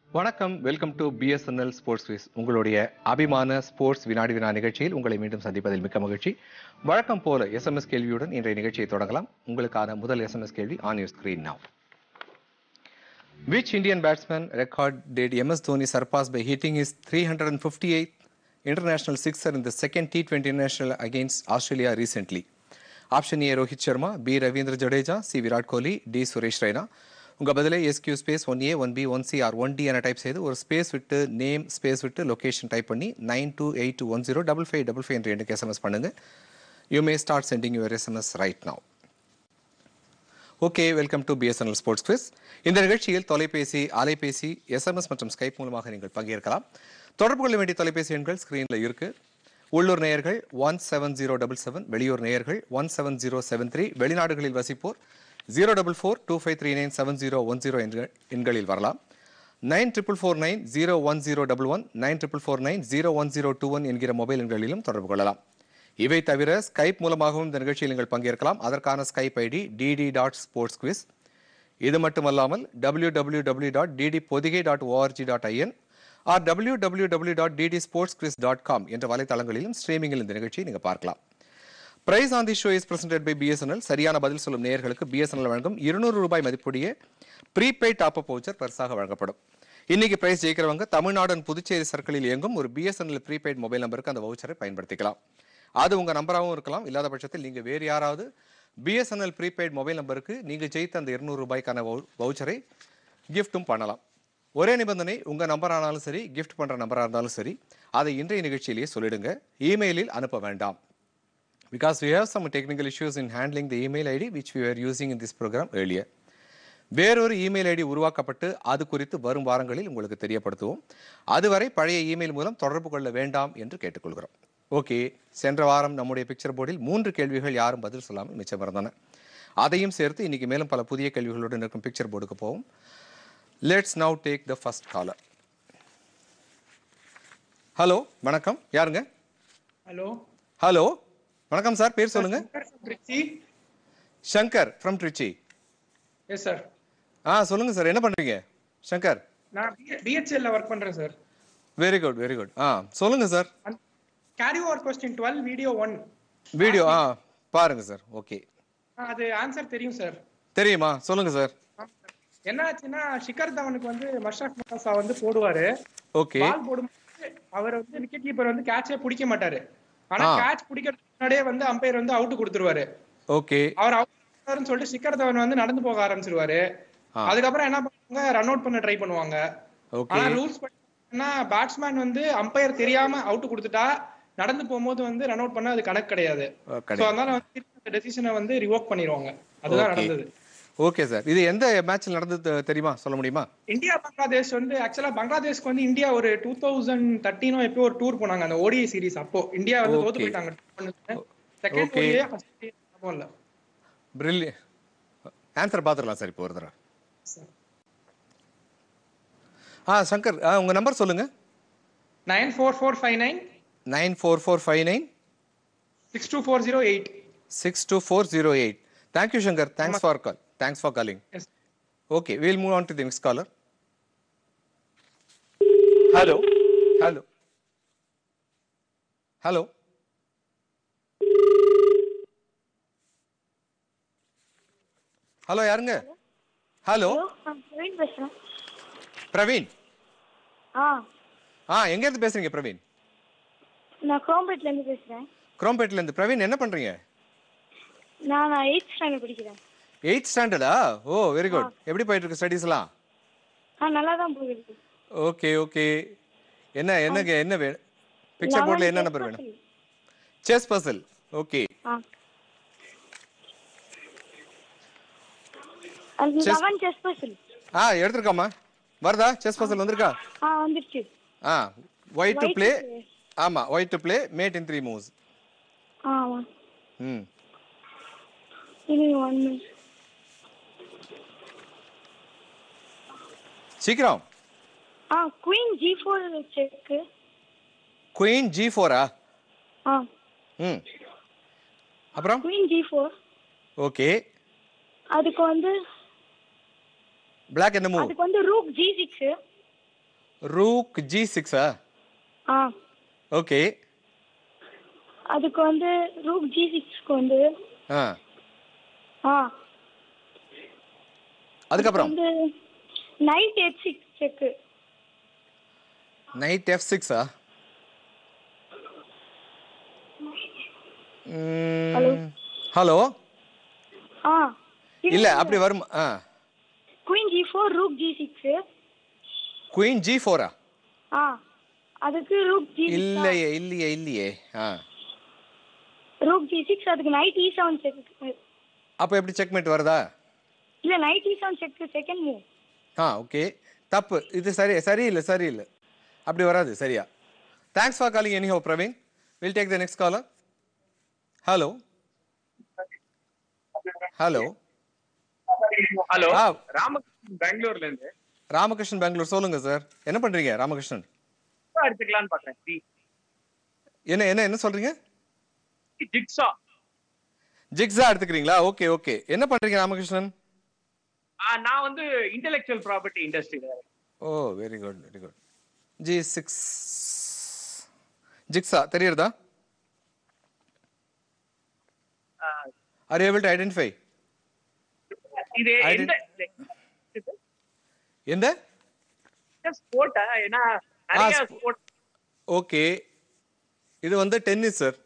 வணக்கம் welcome to BSNL sports quiz உங்களுடைய அபிமான ஸ்போர்ட்ஸ் வினாடி வினா நிகழ்ச்சியில் உங்களை மீண்டும் சந்திப்பதில் மிக்க மகிழ்ச்சி வழக்கம் போல எஸ்எம்எஸ் கேள்வியுடன் இன்றைய நிகழ்ச்சியை தொடங்கலாம் உங்களுக்கான முதல் எஸ்எம்எஸ் கேள்வி on your screen now Which Indian batsman record did MS Dhoni surpass by hitting his 358th international sixer in the second T20 international against Australia recently? Option A Rohit Sharma B Ravindra Jadeja C Virat Kohli D Suresh Raina உங்கள் பதிலே SQ space one A one B one C or one D என type செய்து ஒரு space விட்டு name space விட்டு location type பண்ணி nine two eight two one zero double five double five என்ற எண்ணுக்கு எஸ்எம்எஸ் பண்ணுங்கள் you may start sending your SMS right now okay welcome to BSNL sports quiz இந்த நிகழ்ச்சியில் தொலைபேசி அலைபேசி எஸ்எம்எஸ் மற்றும் ஸ்கைப் மூலமாக நீங்கள் பங்கேற்கலாம் தொடர்பு கொள்ள வேண்டிய தொலைபேசி எண்கள் ஸ்க்ரீனில் இருக்கு உள்ளூர் நேயர்கள் one seven zero double seven வெளியூர் நேயர்கள் one seven zero seven three வெளிநாடுகளில் வசிப்போர் zero double four two five three nine seven zero one zero எண்களில் வரலாம் nine triple four nine zero one zero double one nine triple four nine zero one zero two one என்கிற mobile எண்களிலும் தொடர்பு கொள்ளலாம் இவை தவிர ஸ்கைப் மூலமாகவும் இந்த நிகழ்ச்சியில் நீங்கள் பங்கேற்கலாம் அதற்கான Skype ID DD dot sports quiz இது மட்டுமல்லாமல் W W W dot DD Podhigai dot ORG dot IN or W W W dot DD sports quiz dot com என்ற வலைத்தளங்களிலும் ஸ்ட்ரீமிங்கில் இந்த நிகழ்ச்சியை நீங்கள் பார்க்கலாம் prize on the show is presented by BSNL சரியான பதில் சொல்லும் நேயர்களுக்கு பிஎஸ்என்எல் வழங்கும் இருநூறு ரூபாய் மதிப்புடைய ப்ரீபெய்ட் டாப் அப் வவுச்சர் பரிசாக வழங்கப்படும் இன்னைக்கு பிரைஸ் ஜெயிக்கிறவங்க தமிழ்நாடு and புதுச்சேரி சர்க்கிளில் இயங்கும் ஒரு பிஎஸ்என்எல் ப்ரீபெய்ட் மொபைல் நம்பருக்கு அந்த வவுச்சரை பயன்படுத்திக்கலாம் அது உங்க நம்பராகவும் இருக்கலாம் இல்லாத பட்சத்தில் நீங்க வேறு யாராவது பிஎஸ்என்எல் ப்ரீபெய்ட் மொபைல் நம்பருக்கு நீங்க ஜெயித்த அந்த இருநூறு ரூபாய்க்கான வவுச்சரை கிஃப்ட்டும் பண்ணலாம் ஒரே நிபந்தனை உங்க நம்பர் ஆனாலும் சரி gift பண்ற நம்பரா இருந்தாலும் சரி அதை இன்றைய நிகழ்ச்சியிலேயே சொல்லிடுங்க இமெயிலில் அனுப்ப வேண்டாம் because we have some technical issues in handling the email ID which we were using in this program earlier. வேறொரு இமெயில் ஐடி உருவாக்கப்பட்டு அது குறித்து வரும் வாரங்களில் உங்களுக்கு தெரியப்படுத்துவோம் அதுவரை பழைய இமெயில் மூலம் தொடர்பு கொள்ள வேண்டாம் என்று கேட்டுக்கொள்கிறோம் ஓகே சென்ற வாரம் நம்முடைய பிக்சர் போர்டில் மூன்று கேள்விகள் யாரும் பதில் சொல்லாமல் மிச்சம் இருந்தன அதையும் சேர்த்து இன்னைக்கு மேலும் பல புதிய கேள்விகளுடன் இருக்கும் பிக்சர் போர்டுக்கு போவோம் let's now take the first caller hello வணக்கம் யாருங்க ஹலோ ஹலோ வணக்கம் சார் பேர் சொல்லுங்க Tiruchi Shankar from Trichy yes sir ஆ சொல்லுங்க சார் என்ன பண்றீங்க சங்கர் நான் பிஹெச்எல்ல ஒர்க் பண்றேன் sir very good very good ஆ சொல்லுங்க sir carry over question twelve video one video ஆ பாருங்க சார் ஓகே அது ஆன்சர் தெரியும் சார் தெரியுமா சொல்லுங்க சார் என்ன ஆச்சுன்னா ஷிகர் தவனுக்கு வந்து மஷ்ரஃப் மசாசா வந்து போடுவாரு ஓகே பால் போடும்போது அவர் வந்து விக்கெட் கீப்பர் வந்து கேட்சே பிடிக்க மாட்டாரு ஆனா ஆ. கேட்ச் பிடிக்கிறதுக்கு முன்னாடியே வந்து அம்பையர் வந்து அவுட் கொடுத்துருவாரு ஓகே அவர் அவுட் சொல்லிட்டு ஷிகர் தவன் வந்து நடந்து போக ஆரம்பிச்சிருவாரு ஆ. அதுக்கப்புறம் என்ன பண்ணுவாங்க ரன் அவுட் பண்ண ட்ரை பண்ணுவாங்க ஓகே ஆனா ரூல்ஸ் பார்த்தீங்கன்னா பேட்ஸ்மேன் வந்து அம்பையர் தெரியாம அவுட் கொடுத்துட்டா நடந்து போகும்போது வந்து ரன் அவுட் பண்ண அது கணக்கு கிடையாது சோ கிடையாது அதனால வந்து திருப்பி அந்த டெசிஷனை வந்து ரிவோக் பண்ணிடுவாங்க அதுதான் Okay. நடந்தது ஓகே சார் இது எந்த மேட்ச்ல நடந்தது தெரியுமா சொல்ல முடியுமா இந்தியா பங்களாதேஷ் வந்து ஆக்சுவலா பங்களாதேஷ்க்கு வந்து இந்தியா ஒரு டூ தௌசண்ட் தேர்ட்டீனோ எப்போ ஒரு டூர் போனாங்க அந்த ஓடிஐ சீரிஸ் அப்போ இந்தியா வந்து தோத்து Okay. போயிட்டாங்க செகண்ட் Okay. ஓடிஐ ஃபர்ஸ்ட் ஞாபகம் இல்ல பிரில்லி ஆன்சர் பார்த்துடலாம் சார் இப்போ ஒரு தடவை ஆ சங்கர் ஆ உங்க நம்பர் சொல்லுங்க nine four four five nine nine four four five nine six two four zero eight six two four zero eight thank you Shankar thanks for call thanks for calling yes Okay, we'll move on to the next caller. Hello. Hello. Hello. Hello யாருங்க hello hello நான் பிரவீன் பேசுறேன் பிரவீன் ஆ ஆ எங்க இருந்து பேசுறீங்க பிரவீன் நான் குரோம்பேட்ல இருந்து பேசுறேன் குரோம்பேட்ல இருந்து பிரவீன் என்ன பண்றீங்க நான் நான் எயித் ஸ்டாண்டர்ட் படிக்கிறேன் எயித் ஸ்டாண்டர்டா ஓ வெரி குட் எப்படி போயிட்டு இருக்கு ஸ்டடீஸ்லாம் ஆ நல்லா தான் போகுது ஓகே ஓகே என்ன என்னங்க என்ன வேணும் பிக்சர் நான் போர்டில் வந்து என்ன chess நம்பர் வேணும் puzzle. செஸ் பசில் ஓகே ஆ அந்த Chess- லெவன் செஸ் பசில் ஆ எடுத்திருக்காமா வருதா செஸ் பசல் வந்திருக்கா ஆ வந்துருச்சு ஆ white to White play to play. ஆமா white to play mate in three moves ஆ ம் இது ஒன் மினிட் சீக்கிரம் ஆ queen G four check queen G ஃபோரா ஆ ம் அப்புறம் குயின் ஜி ஃபோர் ஓகே அதுக்கு வந்து பிளாக் என்ன மூவ் அதுக்கு வந்து rook G six rook G சிக்ஸா ஆ ஓகே அதுக்கு வந்து ரூக் ஜி சிக்ஸ்க்கு வந்து ஆ ஆ அதுக்கப்புறம் வந்து knight eight six check knight F சிக்ஸா ஹலோ ஆ இல்ல அப்படி வரும் ஆ queen G four rook G six queen G ஃபோரா ஆ அதுக்கு ரூக் ஜி இல்லையே இல்லையே இல்லையே ஆ ரூக் ஜி சிக்ஸ் அதுக்கு நைட் இ செவன் செக்கு அப்போ எப்படி செக்மேட் வருதா இல்ல knight E seven check second move ஆ ஓகே தப்பு இது சரி சரியில்லை சரியில்லை அப்படி வராது சரியா thanks for calling anyhow Praveen will take the next caller hello hello hello ஆ. ராமகிருஷ்ணன் பெங்களூர்ல இருந்து ராமகிருஷ்ணன் பெங்களூர் சொல்லுங்க சார் என்ன பண்றீங்க ராமகிருஷ்ணன் ஜிக்ஸா எடுத்துக்கலாம்னு பாக்குறேன் சி என்ன என்ன என்ன சொல்றீங்க ஜிக்ஸா ஜிக்ஸா எடுத்துக்கிறீங்களா ஓகே ஓகே என்ன பண்றீங்க ராமகிருஷ்ணன் ஆ, நான் வந்து இன்டெலெக்சுவல் ப்ராப்பர்ட்டி இண்டஸ்ட்ரியில oh very good very good G six ஜிக்ஸா தெரியுறதா ஆர் ஏபிள் டு ஐடென்டிஃபை இது I எந்த எந்த ஸ்போர்ட்டா ஏன்னா நிறைய sp- ஸ்போர்ட் ஓகே இது வந்து டென்னிஸ் சார்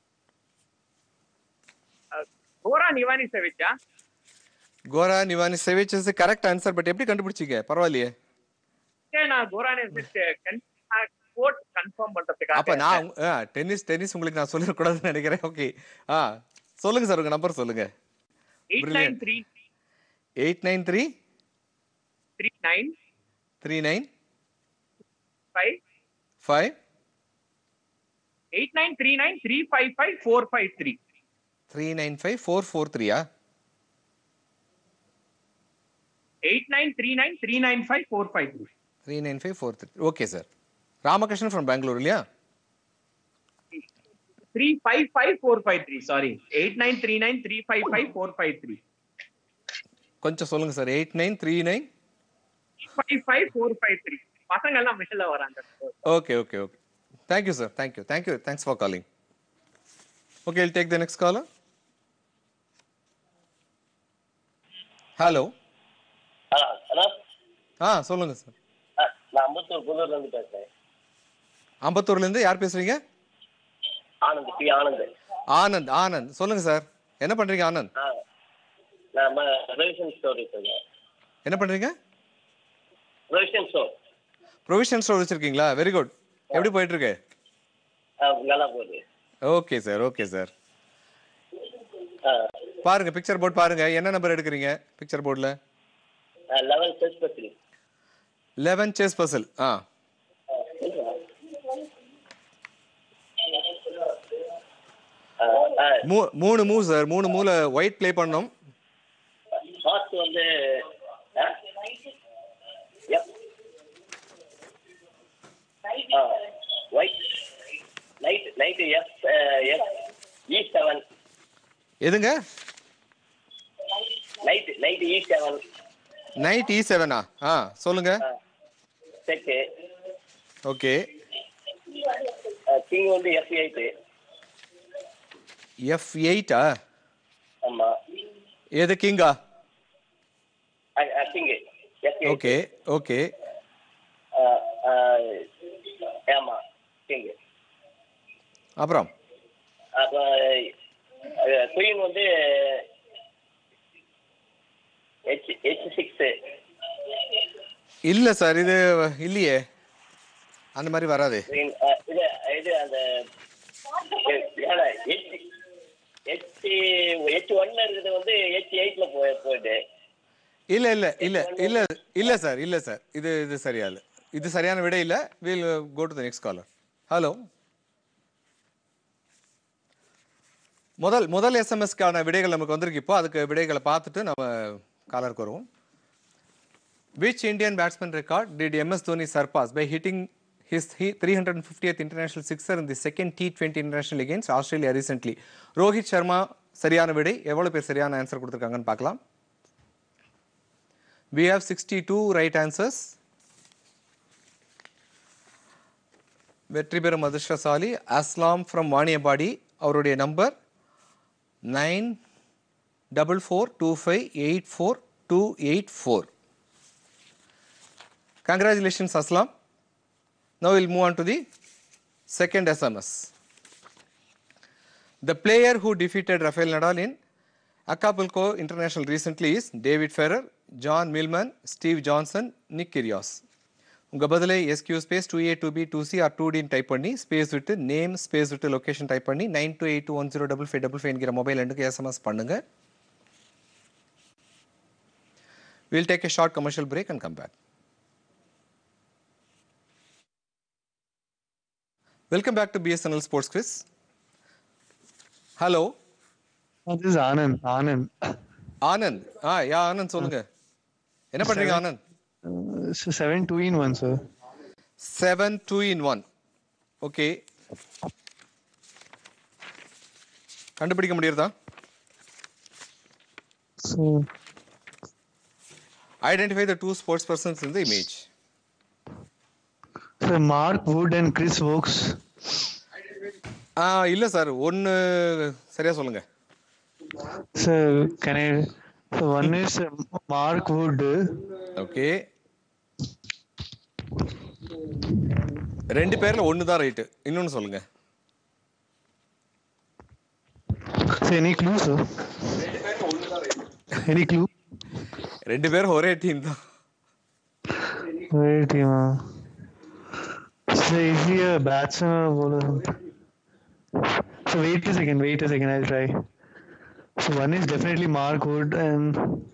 கோரா நிவானி செவிச்சா Goran Ivanisevic is correct answer but எப்படி கண்டுபிடிச்சீங்க பரவாயில்லையே நான் கோரா ஸ்போர்ட் கன்ஃபார்ம் அப்ப பண்றதுக்காக நான் டென்னிஸ் டென்னிஸ் உங்களுக்கு நான் சொல்லிடக்கூடாதுன்னு நினைக்கிறேன் ஓகே ஆ சொல்லுங்க சார் உங்க நம்பர் சொல்லுங்க eight nine three eight nine three three nine three nine five five eight nine three nine three five five four five three three nine five four four த்ரீயா eight nine three nine three nine five four five three three nine five four three okay sir Ramakrishnan from Bangalore இல்லையா three five five four five three sorry eight nine three nine three five five four five three கொஞ்சம் சொல்லுங்க sir eight nine three nine five five four five three பசங்க எல்லாம் மிஷின்ல வராங்க okay okay okay thank you sir thank you thank you thanks for calling okay will take the next caller hello hello hello ஆ சொல்லுங்க sir ஆ, நான் அம்பத்தூர் புதூர்ல இருந்து பேசுறேன் அம்பத்தூர்லேருந்து யார் பேசுறீங்க ஆனந்த் பி ஆனந்த் ஆனந்த் ஆனந்த் சொல்லுங்க சார் என்ன பண்றீங்க ஆனந்த் ஆ நான் ப்ரொவிஷன் ஸ்டோர் வச்சிருக்கேன் என்ன பண்றீங்க ப்ரொவிஷன் ஸ்டோர் ப்ரொவிஷன் ஸ்டோர் வச்சிருக்கீங்களா வெரி குட் எப்படி போயிட்டு இருக்கு நல்லா போகுது ஓகே சார் ஓகே சார் ஆ பாருங்க பிக்சர் போர்டு பாருங்க என்ன நம்பர் எடுக்கிறீங்க பிக்சர் போர்டில் லெவல் செஸ் பத்தி லெவன் செஸ் பசல் ஆ மூ மூணு மூவ் சார் மூணு மூல ஒயிட் ப்ளே பண்ணோம் ஃபாஸ்ட் வந்து ஆ? Yep. ஆ white knight knight F F E seven எதுங்க knight knight E seven knight E செவனா ஆ சொல்லுங்க செக்கு ஓகே கிங் வந்து எஃப் எயிட்டு எஃப் எயிட்டா ஆமாம் எது கிங்கா கிங்கு எஃப் ஓகே ஓகே ஆமா கிங்கு அப்புறம் அப்போ குயின் வந்து ஹெச் ஹெச் சிக்ஸு இல்லை சார் இது இல்லையே அந்த மாதிரி வராது குயின் இது இது அந்த ஹெச் ஹெச் ஹெச் ஒன்ல இருக்கிறது வந்து ஹெச் எயிட்ல போய் போயிட்டு இல்லை இல்லை இல்லை இல்லை இல்லை சார் இல்லை சார் இது இது சரியா இல்லை இது சரியான விடை இல்லை will go to the next caller hello முதல் முதல் எஸ்எம்எஸ்க்கான விடைகள் நமக்கு வந்திருக்கு இப்போ அதுக்கு விடைகளை பார்த்துட்டு நம்ம காலருக்கு வருவோம் which Indian batsman record did MS Dhoni surpass by hitting his he- 350th international sixer in the second T20 international against Australia recently. Rohit Sharma சரியான விடை எவ்வளவு பேர் சரியான ஆன்சர் கொடுத்துருக்காங்கன்னு பார்க்கலாம் We have 62 right answers. வெற்றி பெறும் அதிர்ஷ்டசாலி அஸ்லாம் ஃப்ரம் வாணியபாடி அவருடைய number nine double four two five eight four two eight four Congratulations, Aslam. Now we'll move on to the second SMS. The player who defeated Rafael Nadal in Acapulco International recently is David Ferrer, John Millman, Steve Johnson, Nick Kyrgios. உங்க பதிலை SQ space two A two B two C or two டின்னு type பண்ணி space விட்டு name space விட்டு location type பண்ணி nine two eight two one zero double five double five என்கிற mobile எண்ணுக்கு SMS பண்ணுங்க will take a short commercial break and come back Welcome back to BSNL Sports Quiz. Hello, Oh, this is Anand. Anand. Anand ஆ yeah Anand சொல்லுங்க என்ன பண்றீங்க Anand Uh, so seven two in one, sir. Seven two in one okay கண்டுபிடிக்க முடியுறதா So identify the two sports persons in the image so Mark Wood and Chris Vokes. ஆ இல்லை சார் ஒன்று சரியா சொல்லுங்க So can I? So one is uh, Mark Wood. Okay ரெண்டு பேர்ல ஒன்று தான் ரைட்டு இன்னொன்று சொல்லுங்க So any clue, sir? Any clue? ரெண்டு பேரும் ஒரே டீம் தான் Wait, yeah. So is he a batsman or bowler? So wait a second. Wait a second. I'll try. So one is definitely Mark Wood and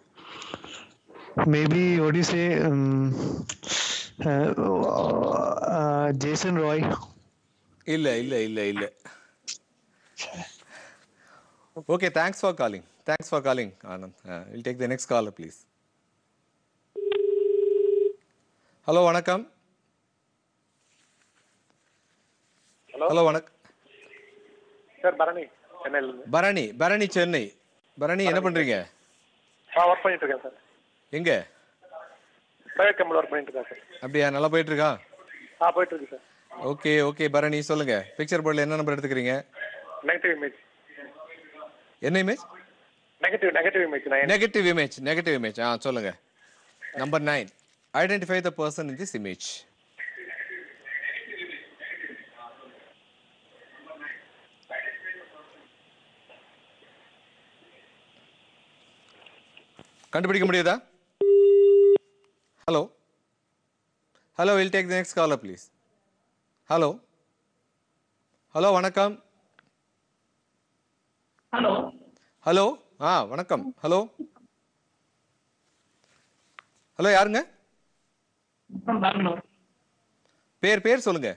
maybe what do you say? Um, uh, uh, Jason Roy. இல்லை இல்லை இல்லை இல்லை okay thanks for calling thanks for calling Anand will take the next caller please hello வணக்கம் hello வணக்கம் sir Bharani சென்னையில இருந்து பரணி பரணி சென்னை பரணி என்ன பண்றீங்க நான் ஒர்க் பண்ணிட்டு இருக்கேன் சார் எங்க பிரைவேட் கம்பெனி ஒர்க் பண்ணிட்டு இருக்கேன் சார் அப்படியா நல்லா போயிட்டு இருக்கா ஆ போயிட்டு இருக்கு சார் ஓகே ஓகே பரணி சொல்லுங்க பிக்சர் போர்டில் என்ன நம்பர் எடுத்துக்கிறீங்க நெகட்டிவ் இமேஜ் என்ன image negative negative image nine negative image negative image ஆ சொல்லுங்க number nine identify the person in this image கண்டுபிடிக்க முடியுதா hello hello will take the next caller please hello hello வணக்கம் hello hello ஆ வணக்கம் hello hello யாருங்க from Bangalore பேர் பேர் சொல்லுங்க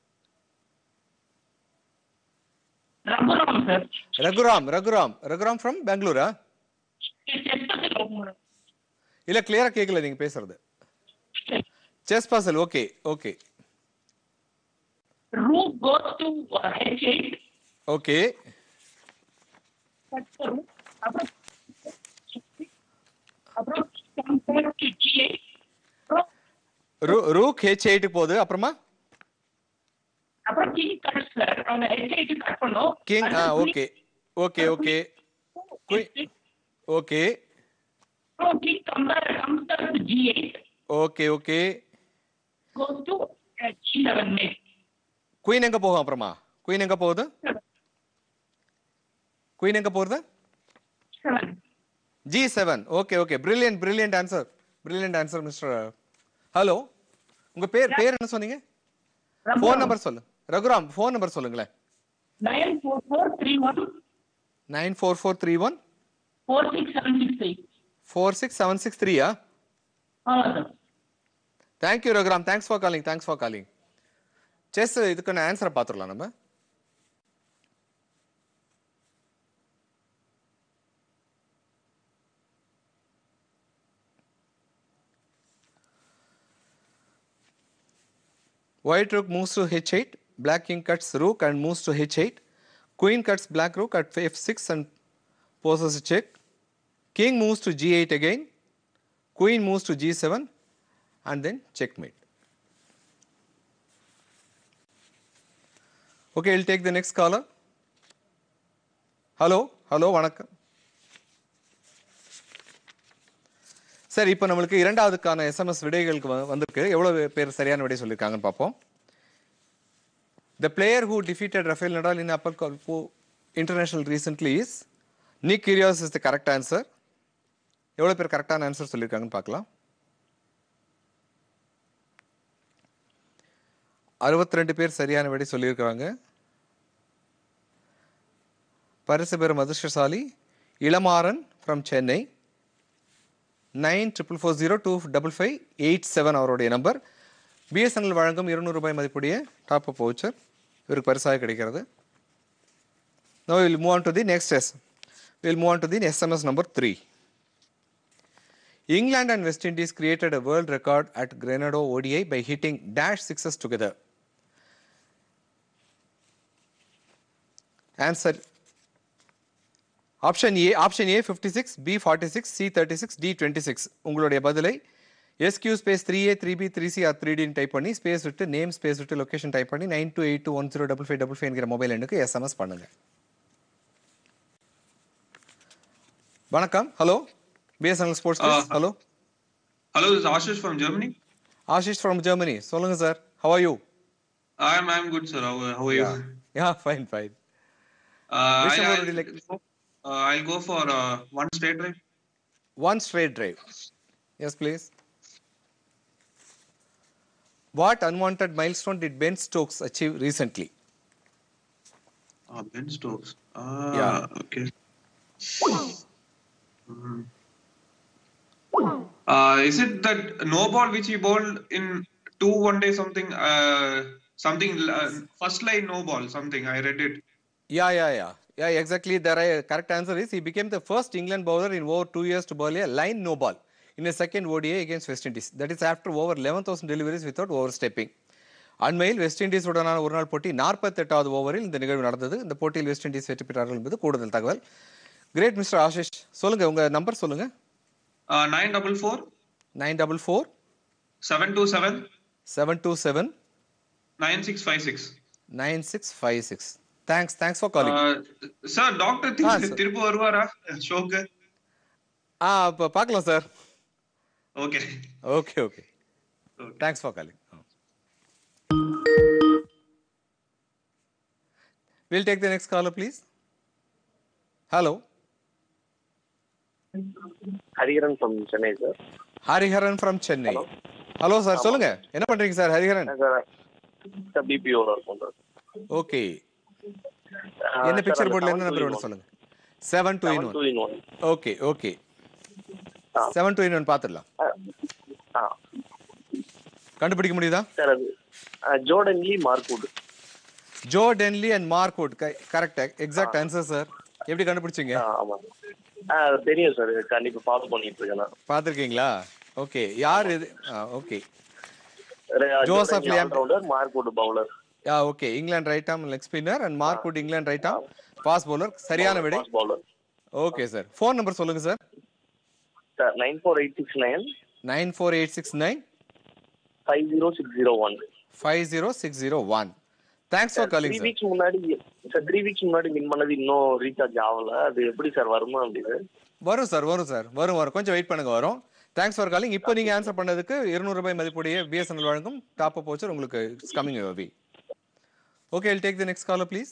ரகுராம் சார் ரகுராம் ரகுராம் ரகுராம் ஃப்ரம் பெங்களூரா இல்ல கிளியரா கேட்கல நீங்க பேசுறது chess puzzle okay okay root goes to uh, H8, okay but the root அப்புறம் அப்புறம் compare to G8, அப்புறம் ரூக் ஹெச் எயிட்டு போகுது அப்புறமா அப்புறம் king cuts சார் அந்த H8 கட் பண்ணோம் கிங் ஆ okay okay okay Queen. Okay அப்புறம் king compare compare to G8 okay okay goes to uh, G7 mate. Queen எங்க போகும் அப்புறமா குயின் எங்க போகுது குயின் எங்க போகுது Seven. G seven okay okay brilliant brilliant answer brilliant answer mister hello உங்க பேர் பேர் என்ன சொன்னீங்க ஃபோன் நம்பர் சொல்லு ரகுராம் ஃபோன் நம்பர் சொல்லுங்களேன் Nine four four three one nine four four three one four six seven six eight. Four six seven six த்ரீயா ஆமா sir thank you Raghuram thanks for calling thanks for calling chess இதுக்கான ஆன்சரை பார்த்துடலாம் நம்ம White rook moves to h8, black king cuts rook and moves to h8. Queen cuts black rook at f6 and poses a check. King moves to g8 again. Queen moves to g7 and then checkmate. Okay I'll take the next caller hello hello வணக்கம் சரி இப்போ நம்மளுக்கு இரண்டாவதுக்கான SMS விடைகளுக்கு வ- வந்திருக்கு எவ்வளவு பேர் சரியான விடை சொல்லியிருக்காங்கன்னு பார்ப்போம் The player who defeated Rafael Nadal in Acapulco International recently is Nick Kyrgios is the correct answer. எவ்வளோ பேர் கரெக்டான ஆன்சர் சொல்லியிருக்காங்கன்னு பார்க்கலாம் அறுபத்தி ரெண்டு பேர் சரியான விடை சொல்லியிருக்காங்க பரிசு பெறும் அதிர்ஷ்டசாலி Ilamaran from Chennai nine triple four zero two double five eight seven அவருடைய நம்பர் பிஎஸ்என்எல் வழங்கும் இருநூறு ரூபாய் மதிப்புடைய டாப் அப் வவுச்சர் இவருக்கு பரிசாக கிடைக்கிறது Now we will move on to the next S. We will move on to the SMS number 3. England and West Indies created a world record at Grenada ODI by hitting dash sixes together. Answer option A option A fifty six B forty six C thirty six D twenty six உங்களுடைய பதிலை SQ space three A three B three C or three டின்னு type பண்ணி space விட்டு name space விட்டு location type பண்ணி nine two eight two one zero double five double five என்கிற mobile எண்ணுக்கு SMS பண்ணுங்க வணக்கம் hello BSNL sports Uh, hello Hello, this is Ashish from Germany. Ashish from Germany சொல்லுங்க sir how are you I'm I'm good, sir. How, how are you? Yeah fine fine Uh, Which I, number I'll, would you like? go, uh, I'll go for uh, one straight drive. One straight drive. Yes, please. What unwanted milestone did Ben Stokes achieve recently? Uh, Ben Stokes. Uh, Yeah. Okay. Mhm. Uh, is it that no ball which he bowled in two one day something? Uh, something uh, first line no ball something. I read it. Yeah, yeah, yeah. Yeah, exactly. The right, correct answer is he became the first England bowler in over two years to bowl a line no ball in a second ODI against West Indies. That is after over 11,000 deliveries without overstepping. அண்மையில் West Indies உடனான ஒரு நாள் போட்டி நாற்பத்தெட்டாவது ஓவரில் இந்த நிகழ்வு நடந்தது இந்த போட்டியில் வெஸ்ட் இண்டீஸ் வெற்றி பெற்றார்கள் என்பது கூடுதல் தகவல் கிரேட் மிஸ்டர் ஆஷிஷ் சொல்லுங்க உங்க நம்பர் சொல்லுங்க Uh, nine double four nine double four seven two seven seven two seven nine six five six. Nine six five six thanks thanks for calling Uh, sir, doctor Ah, sir. திருப்பி வருவாரா ஷோக்கு ஆ இப்போ பார்க்கலாம் sir okay okay okay thanks for calling will take the next caller please hello Hariharan from Chennai sir Hariharan from Chennai hello sir சொல்லுங்க என்ன பண்றீங்க sir Hariharan sir sir பிபிஓல இருக்கும் சார் ஓகே என்ன பிக்சர் போர்டில் என்ன நம்பர் வேணும் சொல்லுங்க seven two in two one in one okay okay seven two in one பார்த்துடலாம் ஆ கண்டுபிடிக்க முடியுதா சார் அது Jordan Lee Mark Wood Joe Denly and Mark Wood correct exact answer sir எப்படி கண்டுபிடிச்சீங்க ஆ ஆமாம் ஆ தெரியும் சார் கண்டிப்பா ஃபாலோ பண்ணிட்டு இருக்கேன் நான் பார்த்துருக்கீங்களா ஓகே யார் இது okay Joseph Liam. All-rounder Mark Wood bowler yeah okay England right arm leg spinner and Mark Wood England right arm fast bowler சரியான விடை bowler okay sir phone number சொல்லுங்க sir sir nine four eight six nine nine four eight six nine five zero six zero one five zero six zero one thanks for calling three sir weeks முன்னாடி சார் three weeks முன்னாடி win பண்ணது இன்னும் recharge ஆகல அது எப்படி sir வருமா அப்படின்னு வரும் சார் வரும் சார் வரும் வரும் கொஞ்சம் வெயிட் பண்ணுங்க வரும் தேங்க்ஸ் ஃபார் காலிங் இப்போ நீங்க ஆன்சர் பண்ணதுக்கு இருநூறு ரூபாய் மதிப்புடைய பிஎஸ்என்எல் வழங்கும் டாப் அப் வச்சு உங்களுக்கு it's coming your way okay I'll take the next caller please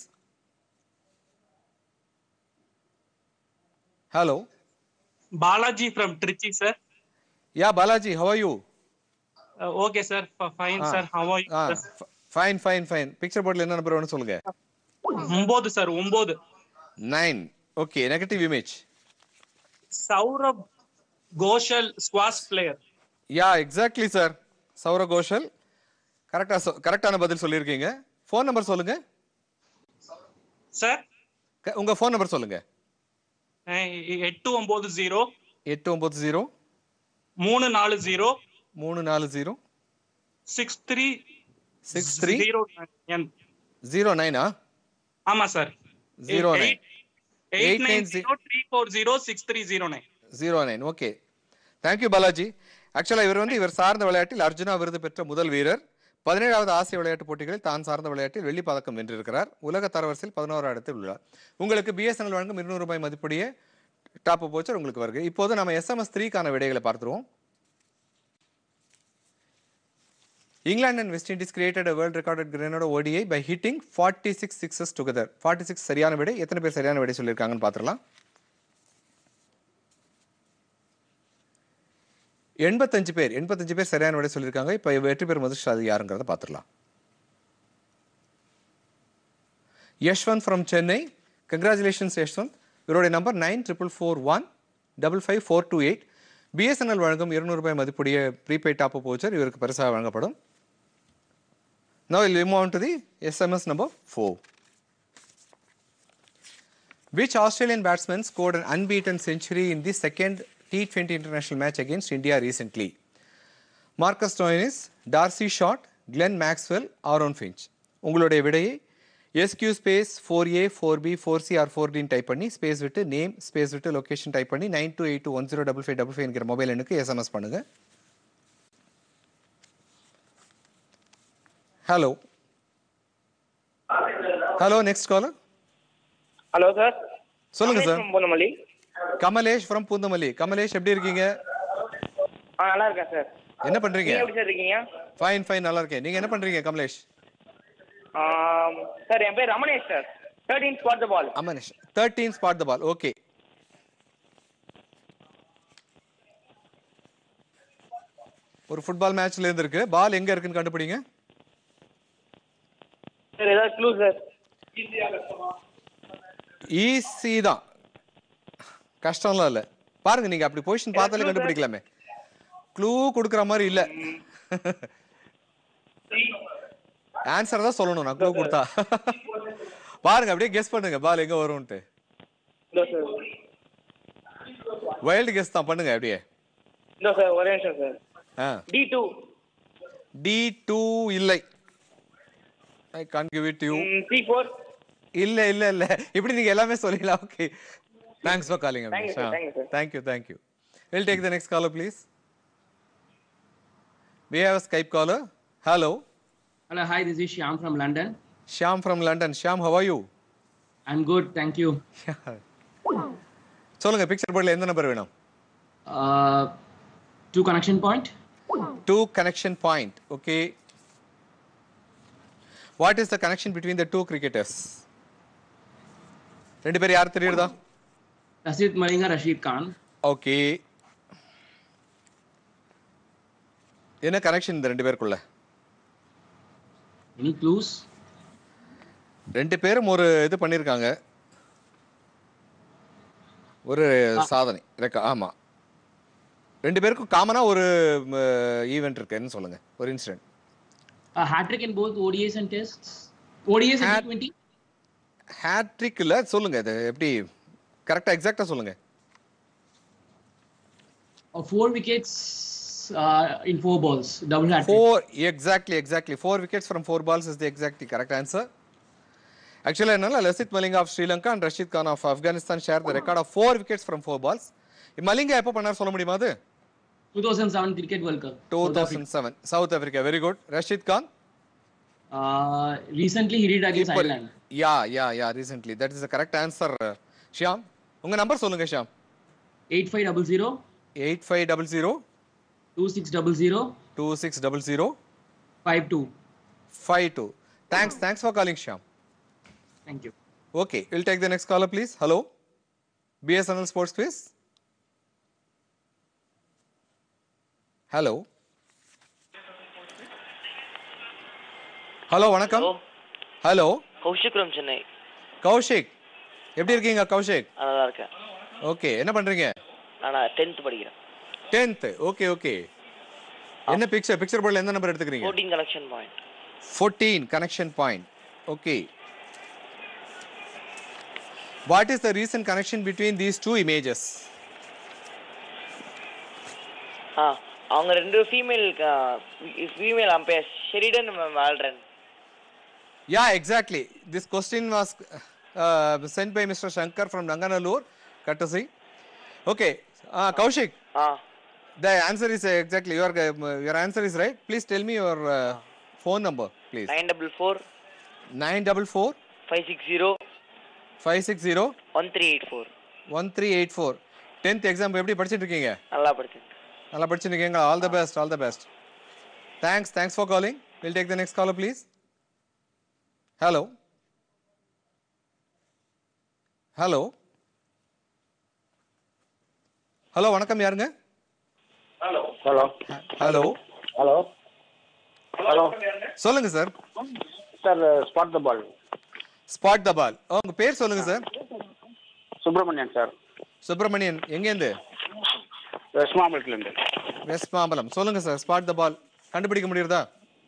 hello Balaji from Trichy, sir. Yeah Balaji how are you Uh, okay, sir. F- fine, Ah. sir. How are you? ஆ sir? Fine fine fine picture போர்டில் என்ன number வேணும் சொல்லுங்க ஒன்பது சார் ஒன்பது nine okay negative image Saurav Ghosal squash player yeah exactly sir Saurav Ghosal கரெக்டாக கரெக்டான பதில் சொல்லியிருக்கீங்க ஃபோன் நம்பர் சொல்லுங்க சார் க- உங்க ஃபோன் நம்பர் சொல்லுங்க எட்டு ஒன்பது ஜீரோ எட்டு ஒம்பது ஜீரோ மூணு நாலு ஜீரோ மூணு நாலு zero six three six three zero என் ஜீரோ நைனா ஆமா sir zero nine eight nine 89 zero three four zero six three zero nine zero nine okay thank you Balaji ஆக்சுவலாக இவர் வந்து இவர் சார்ந்த விளையாட்டில் அர்ஜுனா விருது பெற்ற முதல் வீரர் பதினேழாவது ஆசிய விளையாட்டுப் போட்டிகளில் தான் சார்ந்த விளையாட்டில் வெள்ளிப் பதக்கம் வென்றிருக்கிறார் உலக தரவரிசையில் பதினோரா இடத்தில் உள்ளார் உங்களுக்கு பிஎஸ்என்எல் வழங்கும் இருநூறு ரூபாய் மதிப்புடைய டாப் போச்சர் உங்களுக்கு வருது இப்போது நம்ம எஸ்எம்எஸ் த்ரீக்கான விடைகளை பார்த்துருவோம் England and West Indies created a world recorded Grenada ODI by hitting 46 sixes together. 46 சரியான விடை எத்தனை பேர் சரியான விடை சொல்லியிருக்காங்கன்னு பார்த்துடலாம் எண்பத்தஞ்சு பேர் எண்பத்தஞ்சு பேர் சரியான விடை சொல்லியிருக்காங்க இப்போ வெற்றி பெறும் அதிர்ஷ்டம் யாருங்கிறத பார்த்துடலாம் யஷ்வந்த் ஃப்ரம் சென்னை கங்க்ராச்சுலேஷன்ஸ் யஷ்வந்த் இவருடைய number nine triple four one double five four two eight BSNL வழங்கும் இருநூறு ரூபாய் மதிப்புடைய ப்ரீபெய்ட் டாப் போச்சர் இவருக்கு பரிசாக வழங்கப்படும் Now we'll move on to the SMS number 4. Which Australian batsman scored an unbeaten century in the second T20 international match against India recently? Marcus Stoinis, Darcy Short, Glenn Maxwell, Aaron Finch. உங்களுடைய விடையை SQ space four A four B four C R four டின்னு type பண்ணி space விட்டு name space விட்டு location type பண்ணி nine two eight two one zero double five double five என்கிற mobile எண்ணுக்கு SMS பண்ணுங்க hello hello next caller hello sir சொல்லுங்க sir Ponnamalli Kamalesh from Poonamallee Kamalesh எப்படி இருக்கீங்க ஆ நல்லா இருக்கேன் சார் என்ன பண்றீங்க நீங்க எப்படி சார் இருக்கீங்க ஃபைன் ஃபைன் நல்லா இருக்கேன் நீங்க என்ன பண்றீங்க கமலேஷ் ஆம், சார் என் பேர் Ramanesh sir thirteen spot the ball Amanesh thirteen spot the ball okay ஒரு ஃபுட்பால் மேட்ச்ல இருந்து இருக்கு பால் எங்க இருக்குன்னு கண்டுபிடிங்க சார் ஏதாவது க்ளூ சார் ஈஸி தான் கஷ்டம்லாம் இல்லை பாருங்க நீங்க அப்படி பொசிஷன் பார்த்தாலே கண்டுபிடிக்கலாமே க்ளூ கொடுக்குற மாதிரி இல்ல ஆன்சர் தான் சொல்லணும் நான் க்ளூ கொடுத்தா பாருங்க அப்படியே கெஸ் பண்ணுங்க பால் எங்க வரும்ன்ட்டு இதோ சார் வைல்டு கெஸ் தான் பண்ணுங்க அப்படியே இதோ சார் ஒரே நிமிஷம் சார் ஆ டி டூ டி டூ இல்லை I can give it you C four இல்ல இல்ல இல்ல இப்படி நீங்க எல்லாமே சொல்லிடலாம் okay thanks for calling Thank you, sir. Thank you, sir. Thank you thank you will take the next caller please we have a skype caller hello Hello, hi, this is Shyam from London. shyam from london shyam how are you I'm good, thank you. சொல்லுங்க picture போர்டில் எந்த number வேணும் Uh, two connection point. two connection point okay what is the connection between the two cricketers ரெண்டு பேர் யார் தெரியுறதா Rasid Malinga, Rashid Khan. Okay என்ன connection இந்த ரெண்டு பேருக்குள்ள Any clues? ரெண்டு பேரும் ஒரு இது பண்ணியிருக்காங்க ஒரு சாதனை ரெக்கா ஆமா ரெண்டு பேருக்கும் காமனா ஒரு ஈவெண்ட் இருக்குன்னு சொல்லுங்க ஒரு incident A hat trick in both ODIs and tests. ODIs and Hat- T20. Hat trick இல்ல சொல்லுங்க இது எப்படி கரெக்டா எக்ஸாக்ட்டா சொல்லுங்க Uh, four wickets uh, in four balls. Double hat trick. Four exactly exactly four wickets from four balls is the exactly correct answer ஆக்சுவலாக என்னன்னா Lasith Malinga of Sri Lanka and Rashid Khan of Afghanistan share the record of four wickets from four balls Malinga எப்போ பண்ணார் சொல்ல முடியுமா அது 2007 Cricket World Cup. Two South Africa. Thousand seven South Africa very good Rashid Khan Uh, recently, he did against இப்போ- Ireland. Yeah yeah yeah recently that is the correct answer Shyam உங்க number சொல்லுங்க Shyam 8500 eight five double zero 2600 two six double zero 52. Five two thanks thanks for calling Shyam Thank you. Okay, we'll take the next caller, please. Hello, BSNL Sports Quiz. Hello. Hello வணக்கம் hello Kaushik from Chennai Kaushik எப்படி இருக்கீங்க கௌஷிக் நான் நல்லா இருக்கேன் okay என்ன பண்றீங்க நான் tenth படிக்கிறேன் டென்த் ஓகே ஓகே என்ன பிக்சர் பிக்சர் போர்டில் எந்த நம்பர் எடுத்துக்கிறீங்க fourteen connection point fourteen connection point okay what is the recent connection between these two images ஆ அவங்க ரெண்டு female female umpire Sheridan Walran Yeah, exactly. This question was uh, sent by Mr. Shankar from Nanganallur, courtesy. Okay, uh, Kaushik. Ah. The answer is uh, exactly your uh, your answer is right. Please tell me your uh, phone number please nine double four nine double four five six zero five six zero one three eight four one three eight four tenth exam எப்படி படிச்சிட்டு இருக்கீங்க நல்லா படிச்சேன் நல்லா படிச்சிட்டு இருக்கீங்க all the best all the best thanks thanks for calling will take the next caller please hello hello hello வணக்கம் யாருங்க hello hello hello hello hello சொல்லுங்க sir sir spot the ball spot the ball உங்க பேர் சொல்லுங்க sir Subramanian sir Subramanian எங்கேருந்து west மாம்பலத்துலேருந்து west Mambalam சொல்லுங்க sir spot the ball கண்டுபிடிக்க முடியுறதா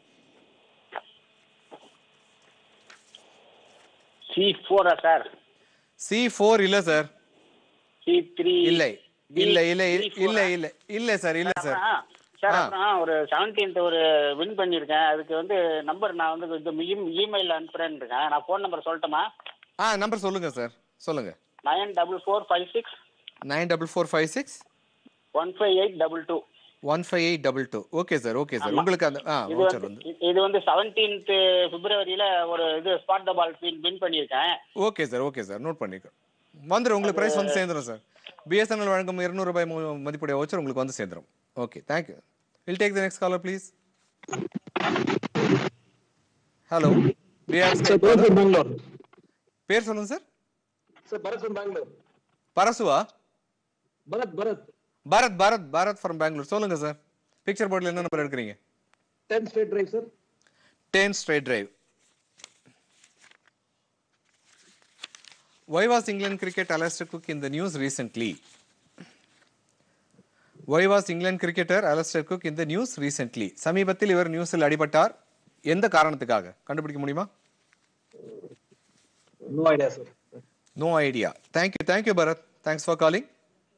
சி ஃபோரா சார் சி ஃபோர் இல்ல சார் சி த்ரீ இல்லை இல்ல இல்ல இல்ல இல்ல இல்ல சார் இல்ல சார் சார் ஆ. அப்புறம் ஒரு செவன்டீன்த் ஒரு வின் பண்ணியிருக்கேன் அதுக்கு வந்து நம்பர் நான் வந்து இந்த இமெயில் அனுப்புறேன்னு இருக்கேன் நான் ஃபோன் நம்பர் சொல்லட்டுமா ஆ நம்பர் சொல்லுங்க சார் சொல்லுங்க nine double four five six nine double four five six one five eight double two one five eight double two okay sir okay sir ஆமா. உங்களுக்கு அந்த ஆ இது வவுச்சர் வந்து வந்து இது வந்து செவன்டீன்த் பிப்ரவரியில ஒரு இது spot the ball win win பண்ணியிருக்கேன் okay sir okay sir note பண்ணிக்கோ வந்துடும் உங்களுக்கு ப்ரைஸ் வந்து சேர்ந்துடும் சார் பிஎஸ்என்எல் வழங்கும் இருநூறு ரூபாய் மு- மதிப்புடைய வவுச்சர் உங்களுக்கு வந்து சேர்ந்துடும் okay thank you will take the next caller please hello Bangalore பேர் சொல்லுங்க sir sir Bharath from Bangalore பரசுவா பரத் பரத் பாரத் பாரத் பாரத் ஃப்ரம் பெங்களூர் சொல்லுங்க சார் பிக்சர் போர்டில் என்ன நம்பர் எடுக்கிறீங்க ten straight drive sir ten straight drive Why was England cricket Alastair Cook in the news recently? Why was England cricketer Alastair Cook in the news recently? சமீபத்தில் இவர் நியூஸில் அடிபட்டார் எந்த காரணத்துக்காக கண்டுபிடிக்க முடியுமா no idea sir no idea thank you thank you Bharath thanks for calling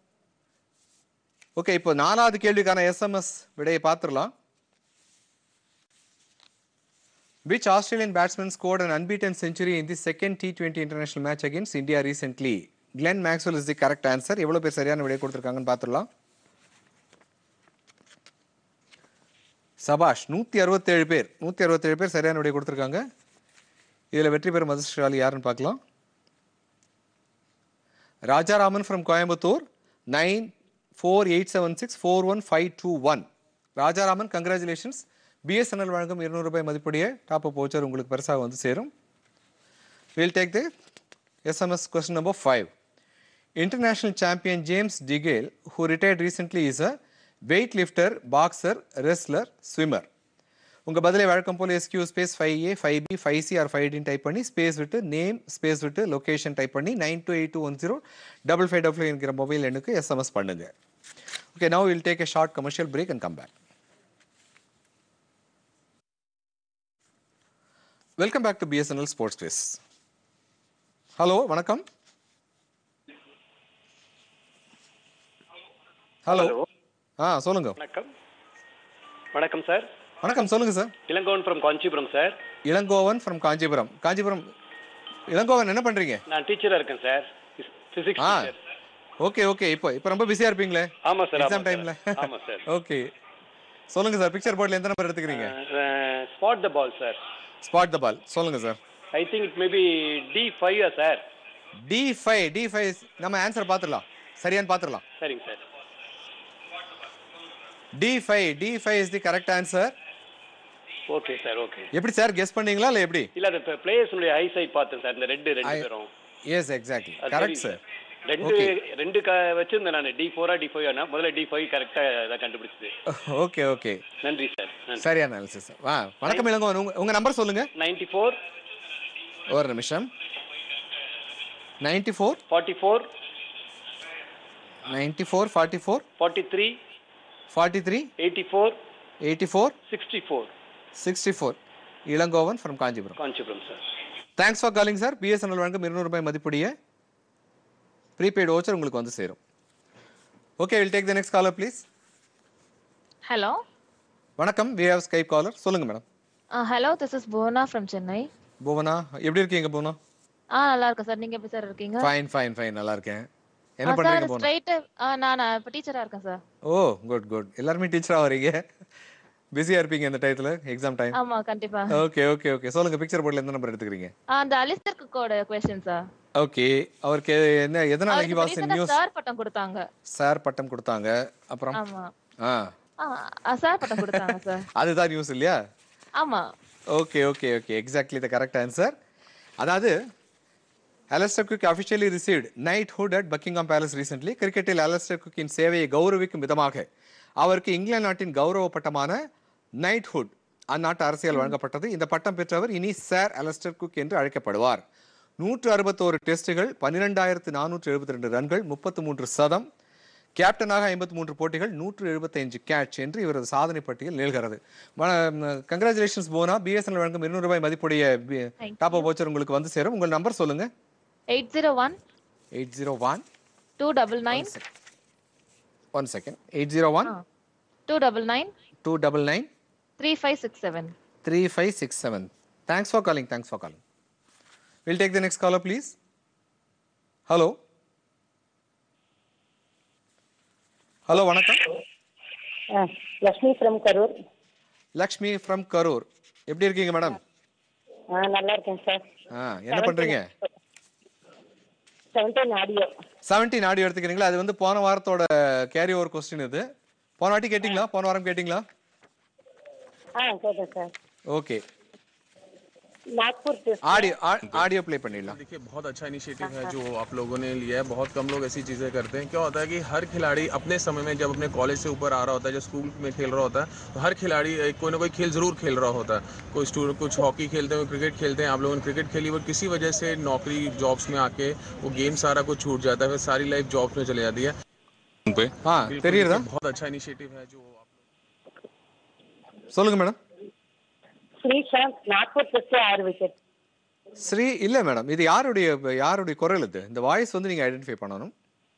okay இப்போ நாலாவது கேள்விக்கான எஸ்எம்எஸ் விடையை பார்த்துடலாம் Which Australian batsman scored an unbeaten century in the second T20 international match against India recently? Glenn Maxwell is the correct answer. எவ்வளவு பேர் சரியான விடை கொடுத்துருக்காங்கன்னு பார்த்துடலாம் சபாஷ் நூற்றி அறுபத்தேழு பேர் நூற்றி அறுபத்தேழு பேர் சரியான விடை கொடுத்துருக்காங்க இதில் வெற்றி பெறும் அதிர்ஷ்டசாலி யாருன்னு பார்க்கலாம் Rajaraman from Coimbatore nine four eight seven six four one five two one Rajaraman congratulations BSNL வழங்கும் இருநூறு ரூபாய் மதிப்புடைய டாப் அப் வவுச்சர் உங்களுக்கு பெருசாக வந்து சேரும் will take the SMS question number five international champion James DeGale who retired recently is a weight lifter boxer wrestler swimmer உங்கள் பதிலை வழக்கம் போல் SQ space five A five B five C R five டின்னு type பண்ணி space விட்டு name space விட்டு location type பண்ணி nine two eight two one zero double five double என்கிற மொபைல் எண்ணுக்கு எஸ்எம்எஸ் பண்ணுங்க okay now will take a short commercial break and come back welcome back to BSNL sports quiz hello வணக்கம் hello ஆ சொல்லுங்க வணக்கம் வணக்கம் sir வணக்கம் சொல்லுங்க sir Ilangovan from Kanchipuram sir Ilangovan from Kanchipuram Kanchipuram Ilangovan என்ன பண்றீங்க நான் டீச்சரா இருக்கேன் சார் பிசிக்ஸ் ஆ டீச்சர் ஓகே ஓகே இப்போ இப்போ ரொம்ப பிஸியா இருப்பீங்களே ஆமா சார் எக்ஸாம் டைம்ல ஆமா சார் ஓகே சொல்லுங்க சார் பிக்சர் போர்டில் எந்த நம்பர் எடுத்துக்கிறீங்க spot the ball sir spot the ball சொல்லுங்க sir I think it maybe D five sir D five D five நம்ம ஆன்சர் பார்த்துடலாம் சரியான்னு பார்த்துடலாம் சரிங்க sir D five D five is the correct answer okay sir okay எப்படி sir guess பண்ணீங்களா இல்லை எப்படி இல்ல அந்த பிளேயர்ஸுடைய ஐ சைட் பார்த்தேன் சார் இந்த ரெண்டு ரெண்டு I- பேரும் எஸ் எக்ஸாக்ட்லி அது கரெக்ட் தெரியும் சார் ரெண்டு Okay. ரெண்டு க வச்சிருந்தேன் நான் டி ஃபோரா டி ஃபைவ் முதல்ல டி ஃபைவ் கரெக்டா தான் கண்டுபிடிச்சது ஓகே ஓகே நன்றி சார் நன்றி சரியான அனாலிசிஸ் வா வணக்கம் இளங்கோவன் உங்க உங்க நம்பர் சொல்லுங்க நைன்டி ஃபோர் ஒரு நிமிஷம் ninety four forty four ninety four forty four forty three forty three eighty four eighty four sixty four sixty four Ilangovan from Kanchipuram Kanchipuram sir thanks for calling sir BSNL வழங்கும் இருநூறு ரூபாய் மதிப்புடைய ப்ரீபெய்டு ஓச்சர் உங்களுக்கு வந்து சேரும் okay will take the next caller please Hello. வணக்கம் we have Skype caller சொல்லுங்க madam Uh, hello, this is Bhuvana from Chennai. Bhuvana எப்படி இருக்கீங்க புவனா ஆ நல்லா இருக்கேன் சார் நீங்க எப்படி சார் இருக்கீங்க ஃபைன் ஃபைன் ஃபைன் நல்லா இருக்கேன் என்ன சார் பண்றீங்க புவனா ஸ்ட்ரைட் நான் நான் இப்போ டீச்சரா இருக்கேன் சார் ஓ குட் குட் எல்லாருமே டீச்சரா வரீங்க பிஸியா இருப்பீங்க இந்த டயத்துல எக்ஸாம் டைம் ஆமா கண்டிப்பா ஓகே ஓகே ஓகே சொல்லுங்க பிக்சர் போர்ட்ல எந்த நம்பர் எடுத்துக்கிறீங்க ஆ, அந்த அலிஸ்டர் குக்கோட கொஸ்டின் சார் ஓகே அவருக்கு என்ன எதனால he was in news sir பட்டம் கொடுத்தாங்க சார் பட்டம் கொடுத்தாங்க அப்புறம் ஆமா ஆ சார் பட்டம் கொடுத்தாங்க சார் அதுதான் நியூஸ் இல்லையா ஆமா okay okay okay exactly the correct answer அதாவது Alastair Cook officially received knighthood at Buckingham Palace recently கிரிக்கெட்டில் அலஸ்டர் குக்கின் சேவையை கௌரவிக்கும் விதமாக அவருக்கு இங்கிலாந்து நாட்டின் கௌரவ பட்டமான நைட் ஹுட் அந்நாட்டு அரசியல் வழங்கப்பட்டது இந்த பட்டம் பெற்றவர் இனி சார் அலஸ்டர் குக் என்று அழைக்கப்படுவார் நூற்று அறுபத்தோரு டெஸ்ட்டுகள் பன்னிரெண்டாயிரத்து நானூற்று எழுபத்தி ரெண்டு ரன்கள் முப்பத்து மூன்று சதம் கேப்டனாக ஐம்பத்தி மூன்று போட்டிகள் நூற்று எழுபத்தைந்து கேட்ச் என்று இவரது சாதனை பட்டியல் நிகழ்கிறது கங்க்ராச்சுலேஷன்ஸ் போனா பிஎஸ்என்எல் வழங்கும் இருநூறு ரூபாய் மதிப்புடைய டாப் அப் வவுச்சர் உங்களுக்கு வந்து சேரும் உங்கள் நம்பர் சொல்லுங்க eight zero one eight zero one two double nine one second eight zero one two double nine two double nine three five six seven three five six seven thanks for calling thanks for calling will take the next caller please hello hello வணக்கம் Lakshmi from Karur Lakshmi from Karur எப்படி இருக்கீங்க madam ஆ நல்லா இருக்கேன் sir ஆ என்ன பண்றீங்க seventeen audio seventeen audio எடுத்துக்கிறீங்களா அது வந்து போன வாரத்தோட கேரி ஓவர் கொஸ்டின் இது போன வாட்டி கேட்டிங்களா போன வாரம் கேட்டிங்களா ஆ கேட்டேன் சார் ஓகே नागपुर से ஆடியோ ஆடியோ ப்ளே பண்ணிடலாம் देखिए बहुत अच्छा इनिशिएटिव है जो आप लोगों ने लिया है बहुत कम लोग ऐसी चीज़ें करते हैं क्या होता है कि हर खिलाड़ी अपने समय में जब अपने कॉलेज से ऊपर आ रहा होता है जब स्कूल में खेल रहा होता है तो हर खिलाड़ी एक कोई ना कोई खेल ज़रूर खेल रहा होता है कोई स्टूडेंट कुछ हॉकी खेलते हैं कोई क्रिकेट खेलते हैं आप लोगों ने क्रिकेट खेली बट किसी वजह से नौकरी जॉब्स में आके वो गेम सारा कुछ छूट जाता है फिर सारी लाइफ जॉब्स में चले जाती है पे हाँ, बिल्कुल, தெரியுதா? देखिए, बहुत अच्छा इनिशिएटिव है जो சொல்லுங்க மேடம் श्रीशांत नागपुर से आறு विकेट ஸ்ரீ இல்ல மேடம் இது யாருடைய யாருடைய குரல் இது இந்த வாய்ஸ் வந்து நீங்க ஐடென்டிஃபை பண்ணணும்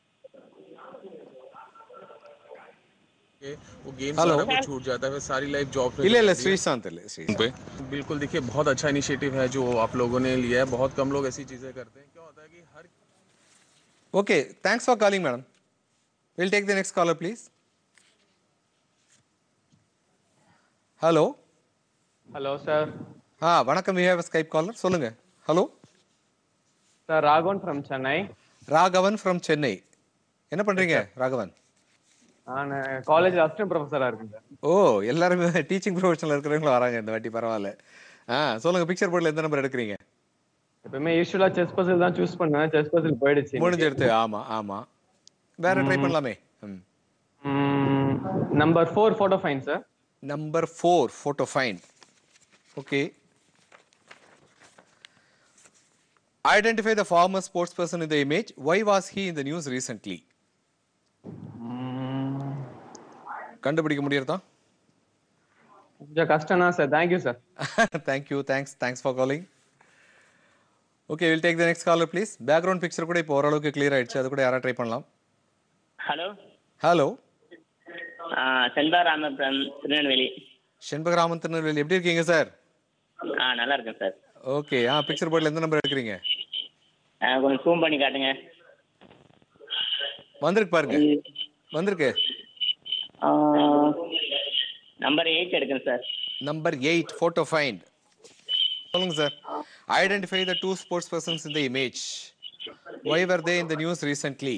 के वो गेम हेलो। सारा कुछ छूट जाता है फिर सारी लाइफ जॉब्स में இல்ல चली இல்ல जाती है। ஸ்ரீசாந்த் இல்ல ஸ்ரீசாந்த் पे बिल्कुल देखिए बहुत अच्छा इनिशिएटिव है जो आप लोगों ने लिया है बहुत कम लोग ऐसी चीजें करते हैं क्या होता है कि हर okay thanks for calling madam will take the next caller please hello hello sir ஆ வணக்கம் வி ஹேவ் ஸ்கைப் காலர் சொல்லுங்க hello sir Raghavan from Chennai Raghavan from Chennai என்ன பண்றீங்க ராகவன் நான் காலேஜ் அசிஸ்டன்ட் ப்ரொஃபஸரா இருக்கேன் சார் ஓ எல்லாருமே டீச்சிங் ப்ரொஃபஷனில் இருக்கிறவங்களும் வராங்க இந்த வாட்டி பரவாயில்ல ஆ சொல்லுங்க பிக்சர் போர்டில் எந்த நம்பர் எடுக்கிறீங்க எப்பவுமே யூஸ்வலா செஸ் பசில் தான் சூஸ் பண்ணுவேன் செஸ் பசில் போயிடுச்சு முடிஞ்செடுத்து ஆமா ஆமா வேற ட்ரை பண்ணலாமே number four photo fine sir number four photo fine okay Identify the former sports person in the image. Why was he in the news recently? கண்டுபிடிக்க முடியறதா கொஞ்சம் கஷ்டம் தான் sir thank you sir thank you thanks thanks for calling okay will take the next caller please background picture கூட இப்போ ஓரளவுக்கு clear ஆயிடுச்சு அது கூட யாரா ட்ரை பண்ணலாம் ஹலோ ஹலோ செல்வா ராமபுரம் திருநெல்வேலி செண்பகராமன் திருநெல்வேலி எப்படி இருக்கீங்க சார் ஆ நல்லா இருக்கேன் சார் ஓகே ஆ பிக்சர் போர்டில் எந்த நம்பர் எடுக்கிறீங்க ஆ, கொஞ்சம் ஜூம் பண்ணி காட்டுங்க வந்திருக்கு பாருங்க வந்திருக்கு நம்பர் எயிட் எடுக்கேன் sir number eight photo find சொல்லுங்க sir identify the two sports persons in the image why were they in the news recently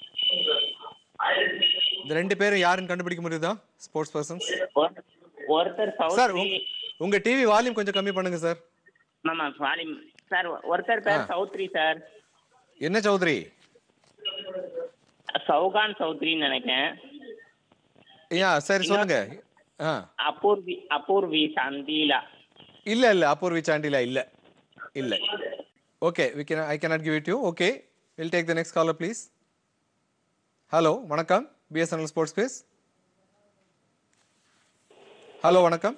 இந்த ரெண்டு பேரும் யாருன்னு கண்டுபிடிக்க முடியுதா ஸ்போர்ட்ஸ் பர்சன்ஸ் ஒருத்தர் சார் சௌத்ரி உங்க டிவி வால்யூம் கொஞ்சம் கம்மி பண்ணுங்க சார் ஆமா வாலிம் சார் ஒருத்தர் பேர் சௌத்ரி சார் என்ன சௌத்ரி சௌகான் சௌத்ரின்னு நினைக்கிறேன் ஐயா சரி சொல்லுங்க ஆ அபூர்வி அபூர்வி சந்தீலா இல்ல இல்ல அபூர்வி சாண்டிலா இல்ல இல்ல okay we can I cannot give it you okay will take the next caller please hello வணக்கம் பிஎஸ்என்எல் ஸ்போர்ட்ஸ் ஸ்பேஸ் ஹலோ வணக்கம்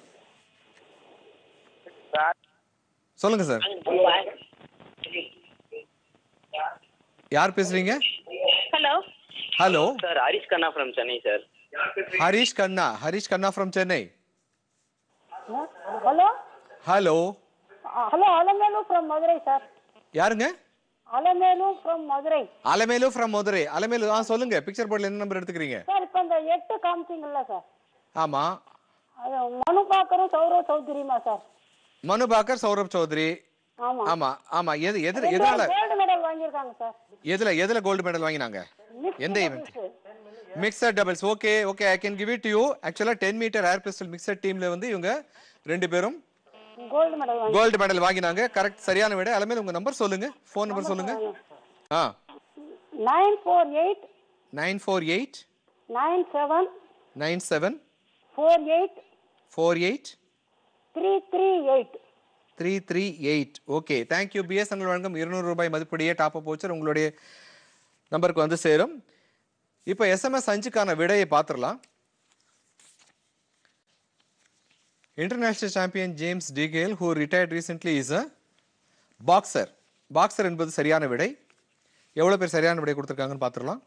சொல்லுங்க சார் யார் பேசுறீங்க hello hello sir Harish Kanna from Chennai sir Harish Kanna Harish Kanna from Chennai hello hello hello Alamelu from Madurai sir யாருங்க Alamelu from Madurai Alamelu from Madurai Alamelu ஆ சொல்லுங்க picture போர்டில் என்ன நம்பர் எடுத்துக்கிறீங்க சார் இப்போ இந்த எட்டு காமிச்சிங்கல்ல சார் ஆமா அது மனு பாக்கரும் சௌரவ் சௌத்ரியுமா சார் மனு பாக்கர் சௌரப் சௌத்ரி ஆமா ஆமா ஆமா எது எது எதனால கோல்டு மெடல் வாங்கியிருக்காங்க சார் எதுல எதுல கோல்டு மெடல் வாங்கினாங்க எந்த event mixed doubles okay okay I can give it you actually ten metre air pistol mixed டீம்ல வந்து இவங்க ரெண்டு பேரும் கோல்டு மெடல் வாங்கி கோல்டு மெடல் வாங்கினாங்க கரெக்ட் சரியான விட அலமேல் உங்க நம்பர் சொல்லுங்க ஃபோன் நம்பர் சொல்லுங்க ஆ nine four eight nine four eight nine seven nine seven four eight four eight three three eight three three eight okay thank you BSNL வழங்கும் இருநூறு ரூபாய் மதிப்புடைய டாப் அப் வவுச்சர் உங்களுடைய நம்பருக்கு வந்து சேரும் இப்போ எஸ்எம்எஸ் அஞ்சுக்கான விடையை பார்த்துடலாம் international champion James DeGale who retired recently is a boxer boxer என்பது சரியான விடை எவ்வளோ பேர் சரியான விடை கொடுத்துருக்காங்கன்னு பார்த்துடலாம்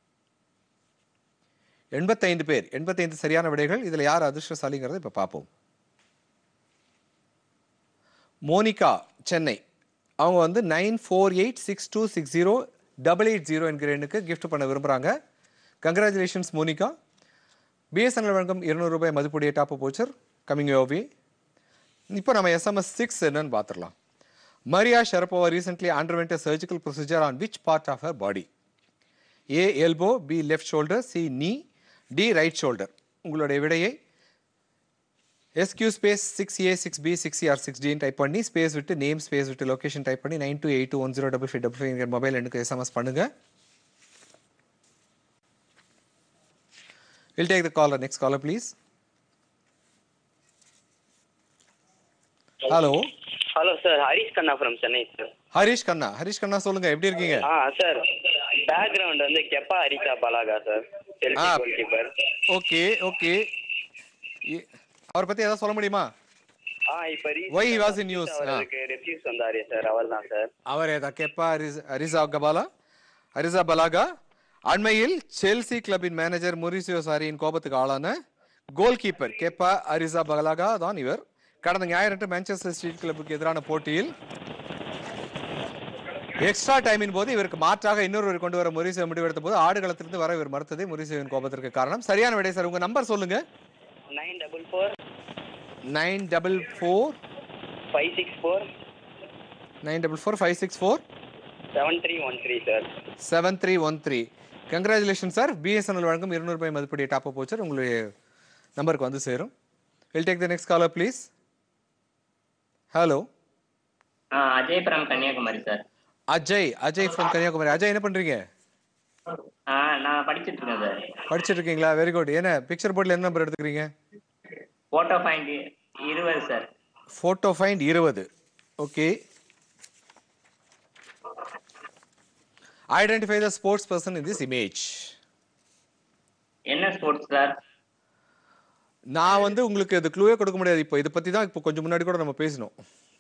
எண்பத்தைந்து பேர் எண்பத்தைந்து சரியான விடைகள் இதில் யார் அதிர்ஷ்டசாலிங்கிறத இப்போ பார்ப்போம் மோனிகா சென்னை அவங்க வந்து nine four eight six two six zero double eight zero என்கிற எண்ணுக்கு கிஃப்ட் பண்ண விரும்புகிறாங்க கங்க்ராச்சுலேஷன்ஸ் மோனிகா பிஎஸ்என்எல் வழங்கும் இருநூறு ரூபாய் மதிப்புடைய டாப் போச்சர் கமிங் யோவி இப்போ நம்ம எஸ்எம்எஸ் சிக்ஸ் என்னன்னு பார்த்துடலாம் Maria Sharapova recently underwent surgical procedure on which part of her body A elbow B left shoulder C knee D right shoulder உங்களுடைய விடையை SQ space six A six B six or six டின்னு type பண்ணி space விட்டு name space விட்டு location type பண்ணி nine two eight two one zero double five double five mobile எண்ணுக்கு SMS பண்ணுங்க will take the caller next caller please hello hello sir Harish Kanna from Chennai sir Harish Kanna Harish Kanna சொல்லுங்க எப்படி இருக்கீங்க ஆ சார் பேக்ரவுண்ட் வந்து கெப்பா ஹரிஷா பலாகா சார் செல்ஃபி ஆ. கோல் கீப்பர் ஓகே ஓகே அவரை பத்தி ஏதாவது சொல்ல முடியுமா ஆ இப்போ Why he was in news? அவருக்கு ரெஃப்யூஸ் வந்தாரு சார் அவர் தான் சார் அவரே தான் கெப்பா அரிஸ்- அரிசா கபாலா அரிசா பலாகா அண்மையில் செல்சி கிளப்பின் மேனேஜர் முரிசியோ சாரியின் கோபத்துக்கு ஆளான கோல் கீப்பர் கெப்பா அரிசா பலாகா தான் இவர் கடந்த ஞாயிறன்று மான்செஸ்டர் ஸ்ட்ரீட் கிளப்புக்கு எதிரான போட்டியில் எக்ஸ்ட்ரா டைமின் போது இவருக்கு மாற்றாக இன்னொருவர் கொண்டு வர முரிசியோ முடிவெடுத்த போது ஆடுகளத்திலிருந்து வர இவர் மறுத்ததே முரிசியோவின் கோபத்திற்கு காரணம் சரியான விடை சார் உங்க நம்பர் சொல்லுங்க nine double four nine double four five six four nine double four five six four seven three one three sir seven three one three congratulation sir BSNL வழங்கும் இருநூறு ரூபாய் மதிப்புடைய டாப் அப் வச்சர் உங்களுடைய நம்பருக்கு வந்து சேரும் will take the next caller please hello ah Ajay from Kanyakumari sir Ajay Ajay from Kanyakumari Ajay என்ன பண்றீங்க ஆ நான் படிச்சிட்டு இருக்கேன் சார் படிச்சிட்டு இருக்கீங்களா வெரி குட் என்ன பிக்சர் போர்டில் என்ன நம்பர் எடுத்துக்கிறீங்க ஃபோட்டோ பாயிண்ட் இருபது சார் ஃபோட்டோ ஃபைண்ட் இருபது okay identify the sports person in this image என்ன ஸ்போர்ட்ஸ் சார் நான் வந்து உங்களுக்கு இது க்ளூவே கொடுக்க முடியாது இப்போ இதை பற்றி தான் இப்போ கொஞ்சம் முன்னாடி கூட நம்ம பேசினோம்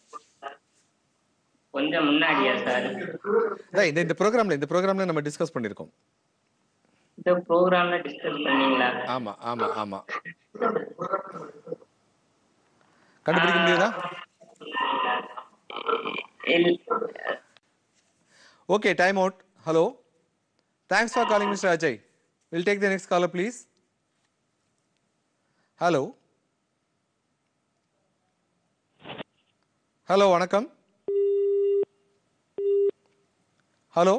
கொஞ்சம் முன்னாடியா சார் அதான் இந்த இந்த ப்ரோக்ராமில் இந்த ப்ரோக்ராமில் நம்ம டிஸ்கஸ் பண்ணியிருக்கோம் இந்த ப்ரோக்ராம்ல டிஸ்கஸ் பண்ணீங்களா ஆமா ஆமா ஆமா கண்டுபிடிக்க முடியுதா okay time out hello thanks for calling mister Ajay will take the next caller please hello hello வணக்கம் ஹலோ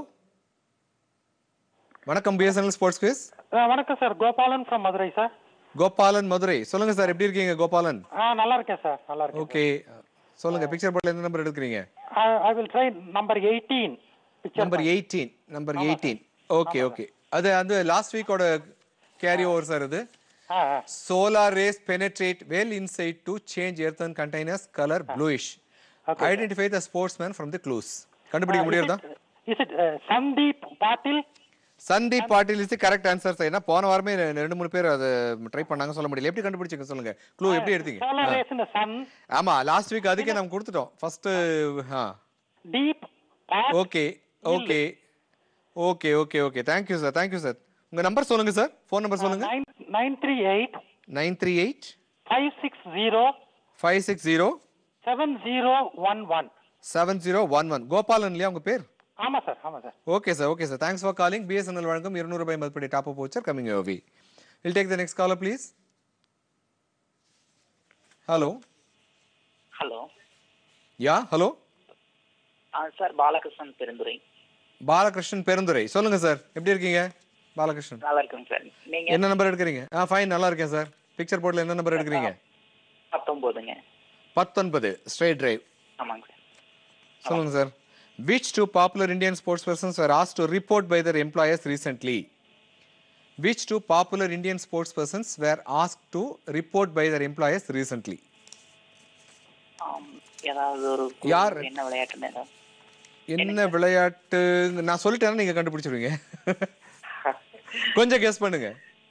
வணக்கம் பிஎஸ்என்எல் ஸ்போர்ட்ஸ் குவிஸ் வணக்கம் sir Gopalan from Madurai sir Gopalan Madurai சொல்லுங்க சார் எப்படி இருக்கீங்க கோபாலன் ஆ நல்லா இருக்கேன் சார் நல்லா இருக்கேன் ஓகே சொல்லுங்க பிக்சர் போர்ட்ல எந்த நம்பர் எடுக்கிறீங்க I will try number eighteen number eighteen number eighteen okay okay அது அந்த லாஸ்ட் வீக்கோட கேரி ஓவர் சார் இது solar rays penetrate well inside to change earthen containers colour bluish identify the sports man from the clues கண்டுபிடிக்க முடியுதா is it Sandeep Patil Sandeep Patil is correct answer sir ஏன்னா போன வாரமே ரெ- ரெண்டு மூணு பேர் அதை ட்ரை பண்ணாங்க சொல்ல முடியல எப்படி கண்டுபிடிச்சீங்க சொல்லுங்க க்ளூ எப்படி எடுத்தீங்க solar ah. Rays in sun ஆமா லாஸ்ட் வீக் அதுக்கே நம்ம கொடுத்துட்டோம் first ah deep okay okay okay okay okay thank you sir thank you sir உங்க நம்பர் சொல்லுங்க சார் ஃபோன் நம்பர் சொல்லுங்க nine three eight nine three eight five six zero five six zero seven zero one one seven zero one one Gopalan இல்லையா உங்க பேர் ஆமா sir ஆமா sir okay sir okay sir thanks for calling BSNL வழங்கும் இருநூறு ரூபாய் மதிப்பீடு டாப் அப் வச்சர் கமிங் ஓவி will take the next caller please hello hello yeah hello sir Balakrishnan Perundurai Balakrishnan பெருந்துரை சொல்லுங்க சார் எப்படி இருக்கீங்க பாலகிருஷ்ணன் நல்லா இருக்குங்க சார் நீங்க என்ன நம்பர் எடுக்கிறீங்க ஆ ஃபைன் நல்லா இருக்கேன் சார் பிக்சர் போர்டில் என்ன நம்பர் எடுக்கிறீங்க பத்தொன்பதுங்க பத்தொன்பது ஸ்ட்ரைட் டிரைவ் ஆமாங்க சார் சொல்லுங்க sir which two popular Indian sports persons were asked to report by their employers recently? Which two popular Indian sports persons were asked to report by their employers recently? ஆம், ஏதாவது ஒரு clue, யார்? என்ன விளையாட்டுன்னு ஏதாவது என்ன விளையாட்டு நான் சொல்லிட்டேன்னா நீங்க கண்டுபிடிச்சிருவீங்க கொஞ்சம் கெஸ் பண்ணுங்க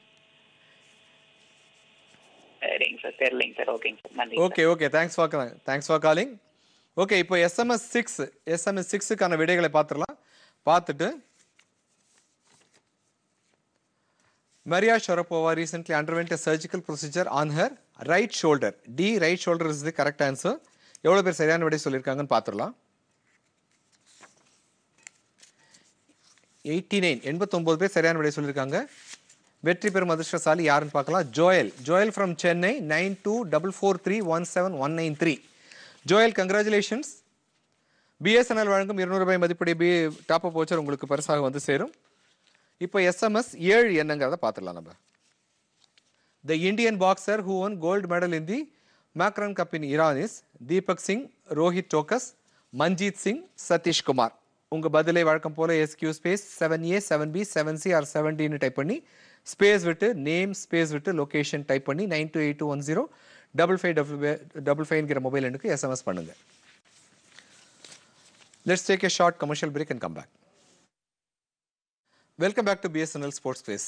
சரிங்க சார் தெரியலைங்க சார் ஓகேங்க சார் நன்றி okay okay thanks for thanks for calling okay இப்போ எஸ்எம்எஸ் சிக்ஸ் எஸ்எம்எஸ் சிக்ஸுக்கான விடைகளை பார்த்துடலாம் பார்த்துட்டு Maria Sharapova recently underwent a surgical procedure on her right shoulder. D, right shoulder is the correct answer. எவ்வளோ பேர் சரியான விடை சொல்லியிருக்காங்கன்னு பார்த்துடலாம் எயிட்டி நைன் எண்பத்தொம்போது பேர் சரியான விடை சொல்லியிருக்காங்க வெற்றி பெறும் அதிர்ஷ்டசாலி யாருன்னு பார்க்கலாம் Joel Joel from Chennai nine two double four three one seven one nine three Joel congratulations BSNL வழங்கும் இருநூறு ரூபாய் மதிப்புடைய பி டாப் அப் வச்சர் உங்களுக்கு பரிசாக வந்து சேரும் இப்போ எஸ்எம்எஸ் ஏழு என்னங்கிறத பார்த்துடலாம் நம்ம the Indian boxer who won gold medal in the Makran cup in Iran is Deepak Singh Rohit Tokas Manjeet Singh Satish Kumar உங்கள் பதிலை வழக்கம் போல SQ space seven A seven B seven C or செவன்டின்னு டைப் பண்ணி ஸ்பேஸ் விட்டு நேம் ஸ்பேஸ் விட்டு லொகேஷன் டைப் பண்ணி nine two eight two one zero double five double double ஃபைவ்ங்கிற மொபைல் எண்ணுக்கு எஸ்எம்எஸ் பண்ணுங்கள் let's take a short commercial break and come back welcome back to BSNL sports space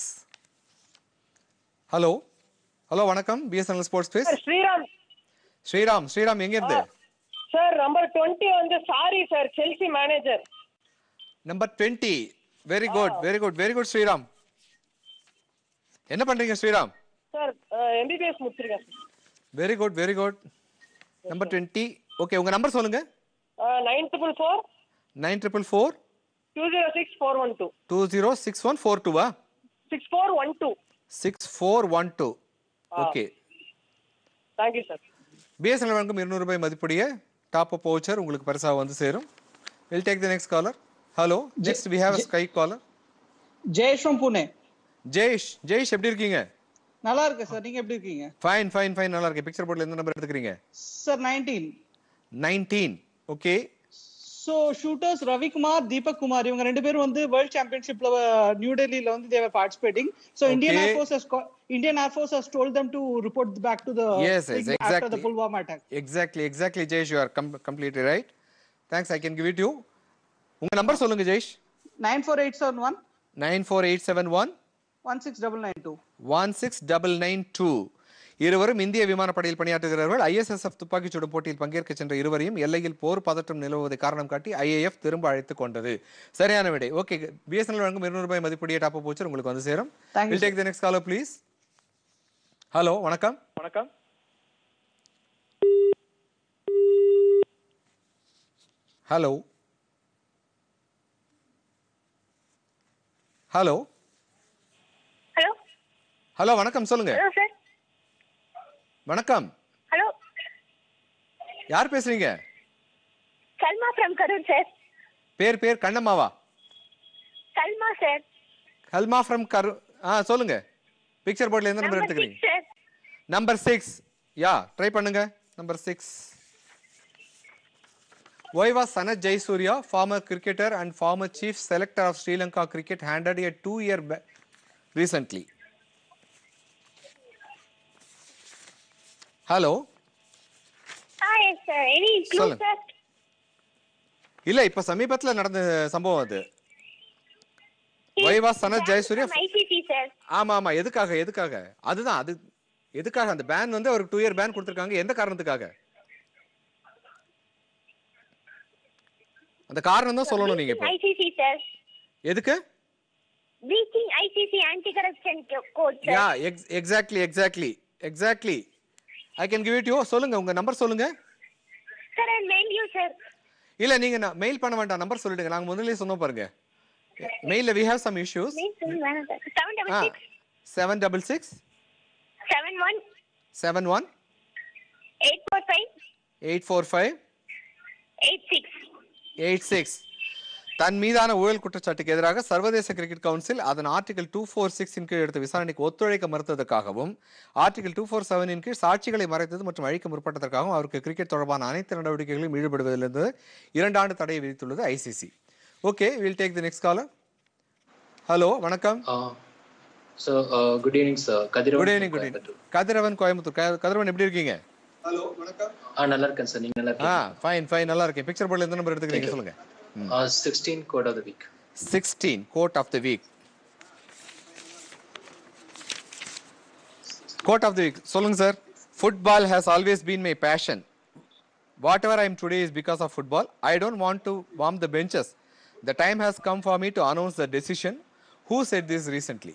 hello hello வணக்கம் BSNL sports space Sriram Sriram Sriram எங்க இருந்து sir number twenty வந்து sorry sir Chelsea manager number twenty very good very good very good Sriram என்ன பண்றீங்க Sriram sir MBBS முடிச்சிருக்கேன் very good very good number twenty okay உங்க number சொல்லுங்க nine triple four nine triple four two zero six four one two two zero six one four டூவா six four one two six four one two okay thank you sir BSNL வழங்கும் இருநூறு ரூபாய் மதிப்புடைய top up voucher உங்களுக்கு பரிசாக வந்து சேரும் will take the next caller hello next we have Skype caller Jayesh from Pune Jayesh Jayesh எப்படி இருக்கீங்க நல்லா இருக்கேன் சார் நீங்க எப்படி இருக்கீங்க ஃபைன் ஃபைன் ஃபைன் நல்லா இருக்கேன் பிக்சர் போர்டில் எந்த நம்பர் எடுத்துக்கிறீங்க sir nineteen nineteen okay so shooters Ravikumar Deepak Kumar இவங்க ரெண்டு பேரும் வந்து வேர்ல்ட் சாம்பியன்ஷிப்ல நியூ டெல்லியில வந்து they were participating so Indian Okay. Air force has Indian air force has told them to report back to the Yes, yes, after the exactly. Pulwama attack exactly exactly Jayesh you are come completely right thanks I can give it you உங்க number சொல்லுங்க Jayesh nine four eight seven one nine four eight seven one one six double nine two one six double nine two இருவரும் இந்திய விமானப்படையில் பணியாற்றுகிறார்கள் ISSF துப்பாக்கிச் சுடும் போட்டியில் பங்கேற்க சென்ற இருவரையும் எல்லையில் போர் பதற்றம் நிலவுவதை காரணம் காட்டி ஐஏஎஃப் திரும்ப அழைத்துக் கொண்டது சரியான விடை ஓகே பிஎஸ்என்எல் வழங்கும் இருநூறு ரூபாய் மதிப்புடைய டாப் போச்சு உங்களுக்கு வந்து சேரும் Thank you, will take the next caller please hello வணக்கம் வணக்கம் ஹலோ ஹலோ ஹலோ ஹலோ வணக்கம் சொல்லுங்க ஹலோ சார் வணக்கம் ஹலோ யார் பேசுறீங்க சல்மா ஃப்ரம் கரூர் சார் பேர் பேர் கண்ணம்மாவா சல்மா சார் ஹல்மா ஃப்ரம் கரு ஆ சொல்லுங்க பிக்சர் போர்டில் எந்த நம்பர் எடுத்துக்கிறீங்க sir number six yeah try பண்ணுங்க number six Why was Sanat Jayasuriya, former cricketer and former chief selector of Sri Lanka cricket, handed a two-year ban recently? Hello? Hi sir any clue சொல்லுங்க. Sir இல்ல இப்ப சமீபத்துல நடந்த சம்பவம் அது Why was Sanat Jayasuriya? ICC sir ஆமா ஆமா எதுக்காக எதுக்காக அதுதான் அது எதுக்காக அந்த பேன் வந்து அவருக்கு டூ இயர் பேன் கொடுத்துருக்காங்க எந்த காரணத்துக்காக அந்த காரணம் தான் சொல்லணும் நீங்க இப்போ ஐசிசி சார் எதுக்கு breaching ICC anti corruption code yeah sir exactly exactly exactly I can give it you சொல்லுங்க உங்க நம்பர் சொல்லுங்க sir I mail you sir இல்ல நீங்க மெயில் பண்ண வேண்டாம் நம்பர் சொல்லிடுங்க நாங்க முதல்லயே சொன்னோம் பாருங்க மெயில்ல we have some issues mail சொல்ல வேணாம் sir seven double ah six seven double six seven one seven one eight four five eight four five eight six eight six தன் மீதான ஊழல் குற்றச்சாட்டுக்கு எதிராக சர்வதேச கிரிக்கெட் கவுன்சில் அதன் ஆர்டிகல் டூ ஃபோர் சிக்ஸின் கீழ் எடுத்த விசாரணைக்கு ஒத்துழைக்க மறுத்ததற்காகவும் ஆர்டிகல் டூ ஃபோர் செவனின் கீழ் சாட்சிகளை மறைத்தது மற்றும் அழிக்க முற்பட்டதற்காகவும் அவருக்கு கிரிக்கெட் தொடர்பான அனைத்து நடவடிக்கைகளிலும் ஈடுபடுவதிலிருந்து இரண்டு ஆண்டு தடையை விதித்துள்ளது ICC okay will take the next caller hello வணக்கம் so good evening sir Kathiravan good evening good evening Kathiravan Coimbatore க- கதிரவன் எப்படி இருக்கீங்க ஆ நல்லா இருக்கேன் சார் நீங்க நல்லா ஆ இருக்கீங்க ஃபைன் ஃபைன் நல்லா இருக்கேன் பிக்சர் போர்டில் எந்த நம்பர் எடுத்துக்கிறீங்க சொல்லுங்க sixteen quote of the week sixteen quote of the week quote of the week சொல்லுங்க sir football has always been my passion what ever I am today is because of football I don't want to warm the benches the time has come for me to announce the decision who said this recently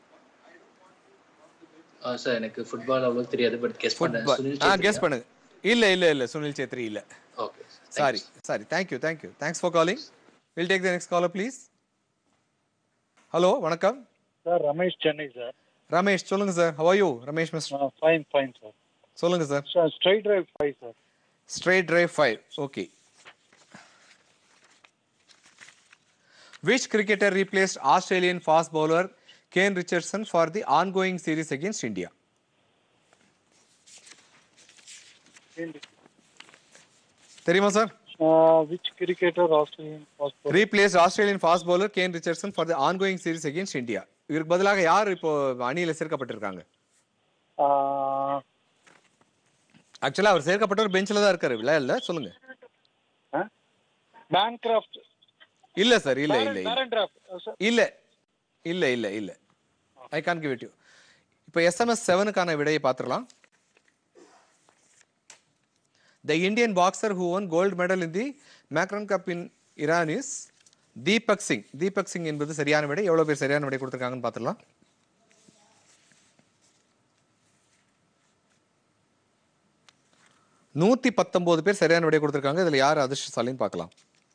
sir எனக்கு football அவ்வளோ தெரியாது but guess பண்ணேன் சுனில் ஆ சேத்ரியா? Guess பண்ணுங்க இல்ல இல்ல இல்ல சுனில் சேத்ரி இல்ல okay sorry sorry thank you thank you thanks for calling will take the next caller please hello வணக்கம் சார் ரமேஷ் சென்னை சார் ரமேஷ் சொல்லுங்க sir how you Ramesh mister fine fine sir சொல்லுங்க sir sir straight drive five sir straight drive five okay Which cricketer replaced Australian fast bowler Kane Richardson for the ongoing series against India? தெரியுமா சார் which cricketer Australian passport replace Australian fast bowler Kane Richardson for the ongoing series against India இவருக்கு பதிலாக யார் இப்போ அணியில சேர்க்கப்பட்டிருக்காங்க ஆக்சுவலா அவர் சேர்க்கப்பட்டவர் பெஞ்சில் தான் இருக்காரு விளையாடல சொல்லுங்க பேங்க்ராஃப்ட் இல்ல சார் இல்ல இல்ல இல்ல பேரன் டிராஃப்ட் இல்ல இல்ல இல்ல இல்ல I can give it you இப்போ எஸ்எம்எஸ் செவனுக்கான விடையை பார்த்துடலாம் the Indian boxer who won gold medal in the Makran cup in Iran is Deepak Singh Deepak Singh என்பது சரியான விடை எவ்வளவு பேர் சரியான விடை கொடுத்துருக்காங்கன்னு பார்த்துடலாம் நூத்தி பத்தொன்பது பேர் சரியான விடை கொடுத்துருக்காங்க இதுல யார் அதிர்ஷ்டசாலின்னு பார்க்கலாம்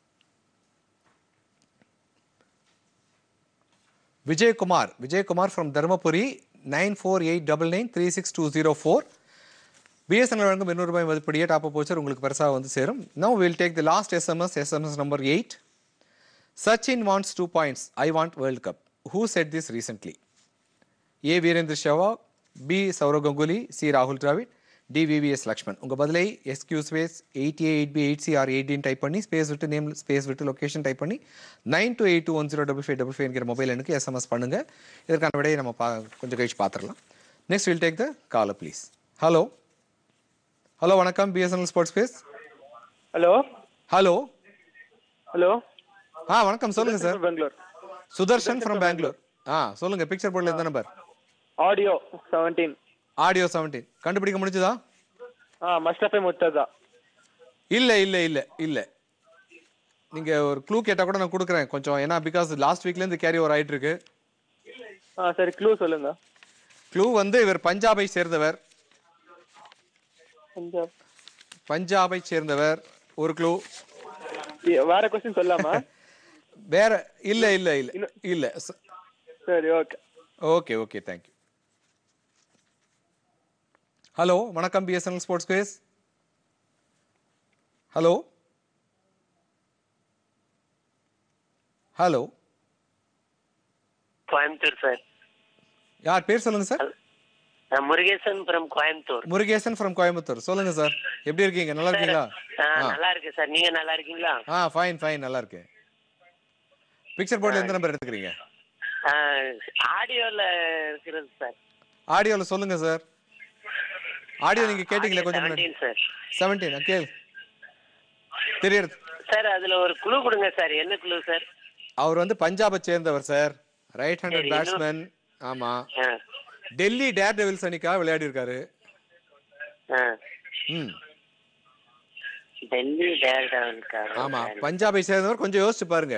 Vijayakumar Vijayakumar from Dharmapuri nine four eight double nine three six two zero four BSNL வழங்கும் இருநூறு ரூபாய் மதிப்படியே டாப் அப் வச்சர் உங்களுக்கு பெருசாக வந்து சேரும் no will take the last SMS SMS number eight Sachin wants to points I want world cup who said this recently A Virender Sehwag B Sourav Ganguly C ராகுல் Dravid D VVS Laxman உங்கள் பதிலை SQ space eight A eight B eight C or எயிட்டின் type பண்ணி space விட்டு name space விட்டு location type பண்ணி nine two eight two one zero double five double five என்கிற mobile எண்ணுக்கு எஸ்எம்எஸ் பண்ணுங்கள் இதற்கான விடையை நம்ம பா கொஞ்சம் கழிச்சு பார்த்துடலாம் next will take the caller please hello hello வணக்கம் BSNL sports space hello hello hello ஆ வணக்கம் சொல்லுங்க சார் பெங்களூர் சுதர்ஷன் ஃப்ரம் பெங்களூர் ஆ சொல்லுங்க பிக்சர் போர்டில் எந்த number audio seventeen audio seventeen கண்டுபிடிக்க முடிஞ்சதா ஆ மஸ்டஃபே முர்த்ததா இல்ல இல்ல இல்ல இல்ல நீங்க ஒரு க்ளூ கேட்டா கூட நான் கொடுக்குறேன் கொஞ்சம் ஏன்னா பிகாஸ் லாஸ்ட் வீக்ல இருந்து கேரி ஓவர் ஆயிட்டு இருக்கு ஆ சரி க்ளூ சொல்லுங்க க்ளூ வந்து இவர் பஞ்சாபை சேர்ந்தவர் பஞ்சாப் பஞ்சாபை சேர்ந்தவர் ஒரு க்ளூ இ- வேற கொஸ்டின் சொல்லாமா வேற இல்ல இல்ல இல்ல இல்ல சரி okay okay okay thank you hello வணக்கம் BSNL sports quiz hello hello Coimbatore sir யார் பேர் சொல்லுங்க சார் நான் முருகேசன் ஃப்ரம் கோயம்புத்தூர் முருகேசன் ஃப்ரம் கோயம்புத்தூர் சொல்லுங்க சார் எப்படி இருக்கீங்க நல்லா இருக்கீங்களா ஆ, ஆ. நல்லா இருக்கு சார் நீங்க நல்லா இருக்கீங்களா ஆ ஃபைன் ஃபைன் நல்லா இருக்கு பிக்சர் போர்டில் எந்த நம்பர் எடுத்துக்கிறீங்க ஆடியோல இருக்கிறது சார் ஆடியோல சொல்லுங்க சார் ஆடியோ நீங்க கேட்டீங்களா கொஞ்சம் முன்னாடி செவன்டீன் சார் செவன்டீன் கேள் தெரியுது சார் அதுல ஒரு குழு கொடுங்க சார் என்ன குழு சார் அவர் வந்து பஞ்சாபை சேர்ந்தவர் சார் ரைட் ஹேண்டட் சரி, இன்னும்- பேட்ஸ்மேன் ஆமா ஆ, டெல்லி டேர் டெவில்ஸ் அணிக்காக விளையாடி இருக்காரு ஆ. ம் டெல்லி டேரக்டர் ஆமா பஞ்சாபை சேர்ந்தவர் கொஞ்சம் யோசிச்சு பாருங்க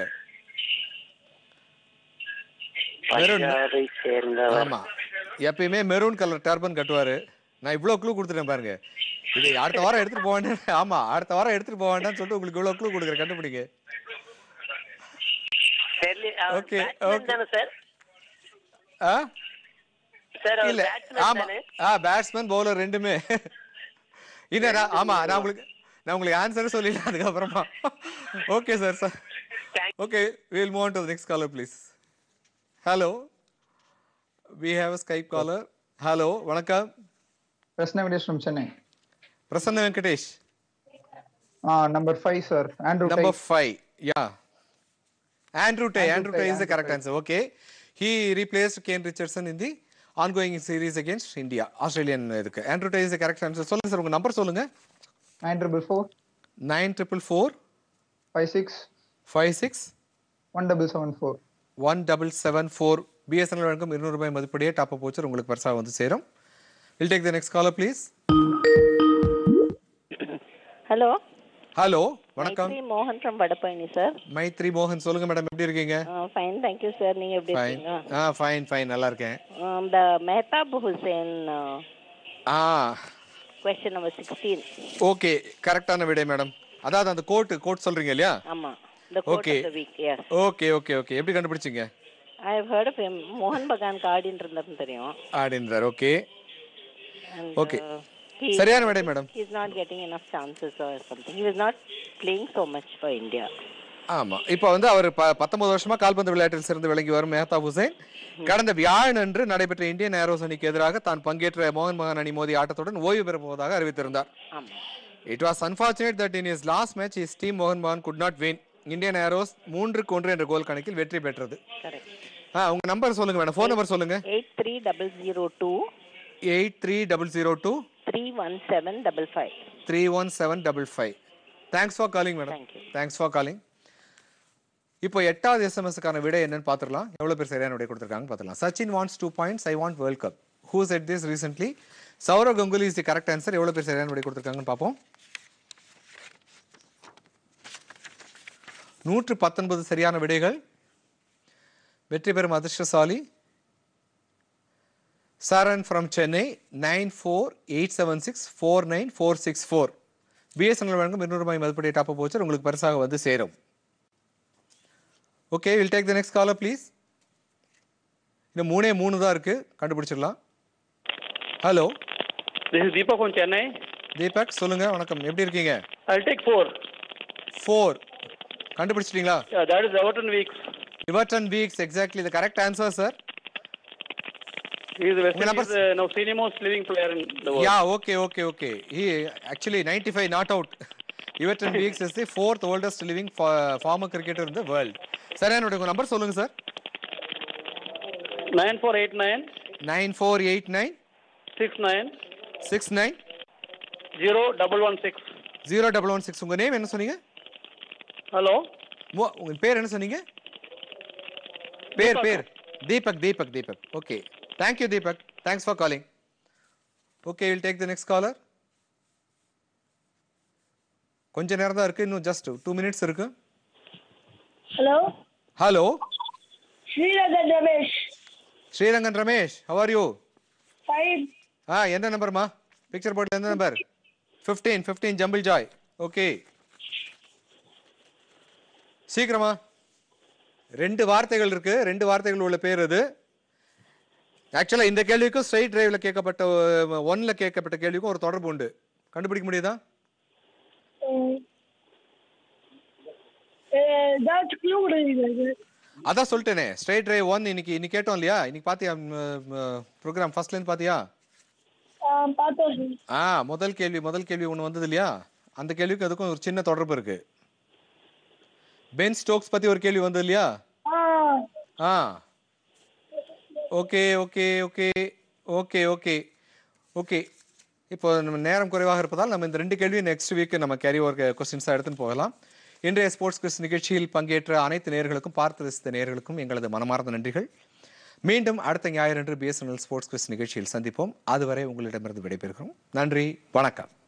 மெரூன் பஞ்சாபை சேர்ந்தவர் ஆமா எப்பயுமே மெரூன் கலர் டர்பன் கட்டுவாரு நான் இவ்வளவு க்ளூ கொடுத்துட்டேன் பாருங்க இது அடுத்த வாரம் எடுத்துட்டு போக வேண்டாம் ஆமா அடுத்த வாரம் எடுத்துட்டு போக வேண்டாம்னு சொல்லிட்டு உங்களுக்கு இவ்வளவு க்ளூ கொடுக்குறேன் கண்டுபிடிங்க டெல்லி Okay, ஓகே தானே சார் ஆ சார் அவர் இல்ல பேட்ஸ்மேன் ஆமா தானே ஆ பேட்ஸ்மேன் பவுலர் ரெண்டுமே இல்ல நான் ஆமா நான் உங்களுக்கு நான் உங்களுக்கு ஆன்சர் சொல்லிடலாம் அதுக்கப்புறமா okay sir sir okay will move to next caller please hello we have a Skype caller hello வணக்கம் Prasna Venkateshwar from Chennai. Prasanna Venkatesh Uh, number five, sir. Andrew Number Tate. five, yeah. Andrew Tay. Andrew Andrew Tay, Tay is the Andrew correct Tay. answer. Okay. He replaced Kane Richardson in the ongoing series against India. Australian இதுக்கு. Andrew Tay is the correct answer. சொல்லுங்க சார் உங்க number சொல்லுங்க Nine triple four. Nine triple four Five six. Five six One double seven four. One double seven four BSNL வழங்கும் இருநூறு ரூபாய் மதிப்படியே top up வச்சு உங்களுக்கு பரிசாக வந்து சேரும் will take the next caller please hello hello வணக்கம் மைத்ரி மோகன் ஃப்ரம் வடபழனி சார் மைத்ரி மோகன் சொல்லுங்க மேடம் எப்படி இருக்கீங்க ஃபைன் தேங்க்யூ சார் நீங்க எப்படி ஃபைன் இருக்கீங்க ஆ ஃபைன் ஃபைன் நல்லா இருக்கேன் இந்த மெஹதாப் ஹுசேன் ஆ கொஸ்டின் நம்பர் சிக்ஸ்டீன் ஓகே கரெக்டான விடை மேடம் அதாவது அந்த கோட் கோட் சொல்றீங்க இல்லையா ஆமா இந்த quote okay of the week yes okay okay okay எப்படி கண்டுபிடிச்சீங்க I have heard of him மோகன் பகான் ஆடின்னு இருந்தாருன்னு தெரியும் அப்படின்றார் okay And, Okay. uh, he- சரியான விடை madam He is not getting enough chances or something. He was not playing so much for India. ஆமா இப்போ வந்து அவர் ப பத்தொன்பது வருஷமா கால்பந்து விளையாட்டில் சிறந்து விளங்கி வரும் மேஹ்தா ஹுசைன் கடந்த வியாழன் அன்று நடைபெற்ற இந்தியன் ஏரோஸ் அணிக்கு எதிராக தான் பங்கேற்ற மோகன் பகான் அணி மோதி ஆட்டத்துடன் ஓய்வு பெறப் போவதாக அறிவித்திருந்தார் ஆமா it was unfortunate that in his last match his team மோகன் Bagan could not win Indian Arrows மூன்றுக்கு ஒன்று என்ற கோல் கணக்கில் வெற்றி பெற்றது கரெக்ட் ஆ உங்க நம்பர் சொல்லுங்க மேடம் ஃபோன் நம்பர் சொல்லுங்க eight three double zero two eight three double zero two three one seven double five three one seven double five thanks for calling madam thanks for calling இப்போ எட்டாவது எஸ்எம்எஸ்க்கான விடை என்னன்னு பார்த்துடலாம் எவ்வளோ பேர் சரியான விடை கொடுத்துருக்காங்க பார்த்துலாம் Sachin wants to points I want world cup who said this recently Sourav Ganguly is the correct answer எவ்வளோ பேர் சரியான விடை கொடுத்துருக்காங்கன்னு பார்ப்போம் நூற்று பத்தொன்பது சரியான விடைகள் வெற்றி பெறும் அதிர்ஷ்டசாலி Saran from Chennai nine four eight seven six four nine four six four BSNL வழங்கும் இருநூறு ரூபாய் மதிப்படி டாப் போச்சர் உங்களுக்கு பரிசாக வந்து சேரும் okay will take the next caller please இன்னும் மூணே மூணு தான் இருக்கு கண்டுபிடிச்சிடலாம் hello This is Deepak from Chennai. Deepak சொல்லுங்க வணக்கம் எப்படி இருக்கீங்க I'll take four. ஃபோர் கண்டுபிடிச்சிட்டீங்களா Yeah, that is Everton Weeks. Everton Weeks exactly the correct answer sir He is the West Your number- Indies uh, now senior most living player in the world. Yeah, okay, okay, okay. He actually 95 not out. Everton Weeks is the fourth oldest living fo- former cricketer in the world. Sir என்னோட number சொல்லுங்க sir Nine four eight nine nine four eight nine six nine six nine zero double one six. Zero double one six உங்கள் name என்ன சொன்னீங்க Hello. மோ- உங்க பேர் என்ன சொன்னீங்க பேர் பேர் Deepak Deepak Deepak okay thank you Deepak thanks for calling okay will take the next caller கொஞ்ச நேரம் தான் இருக்கு இன்னும் ஜஸ்ட் டூ மினிட்ஸ் இருக்கு hello hello Srirangan Ramesh Srirangan Ramesh how are you five ஆ எந்த நம்பர்மா பிக்சர் போர்டில் எந்த number fifteen fifteen jumble joy okay சீக்கிரமா ரெண்டு வார்த்தைகள் இருக்கு ரெண்டு வார்த்தைகள் உள்ள பேர் அது ஆக்சுவலாக இந்த கேள்விக்கும் ஸ்ட்ரைட் டிரைவ்ல கேட்கப்பட்ட ஒன்ல கேட்கப்பட்ட கேள்விக்கும் ஒரு தொடர்பு உண்டு கண்டுபிடிக்க முடியுதா ஏதாச்சும் க்ளூ கொடுங்க அதான் சொல்லிட்டேனே ஸ்ட்ரைட் டிரைவ் ஒன் இன்னைக்கு இன்னைக்கு கேட்டோம் இல்லையா இன்னைக்கு பாத்தியா ப்ரோக்ராம் ஃபர்ஸ்ட்லேருந்து பாத்தியா பார்த்தோம் ஆ முதல் கேள்வி முதல் கேள்வி ஒன்று வந்தது இல்லையா அந்த கேள்விக்கும் அதுக்கும் ஒரு சின்ன தொடர்பு இருக்கு பென் ஸ்டோக்ஸ் பத்தி ஒரு கேள்வி வந்தது இல்லையா ஆ okay okay okay okay okay okay இப்போ நம்ம நேரம் குறைவாக இருப்பதால் நம்ம இந்த ரெண்டு கேள்வியும் நெக்ஸ்ட் வீக் நம்ம கேரி ஒர்க் கொஸ்டின்ஸாக எடுத்துன்னு போகலாம் இன்றைய ஸ்போர்ட்ஸ் குவிஸ் நிகழ்ச்சியில் பங்கேற்ற அனைத்து நேயர்களுக்கும் பார்த்து ரசித்த நேயர்களுக்கும் எங்களது மனமார்ந்த நன்றிகள் மீண்டும் அடுத்த ஞாயிறன்று பிஎஸ்என்எல் ஸ்போர்ட்ஸ் குவிஸ் நிகழ்ச்சியில் சந்திப்போம் அதுவரை உங்களிடமிருந்து விடைபெறுகிறோம் நன்றி வணக்கம்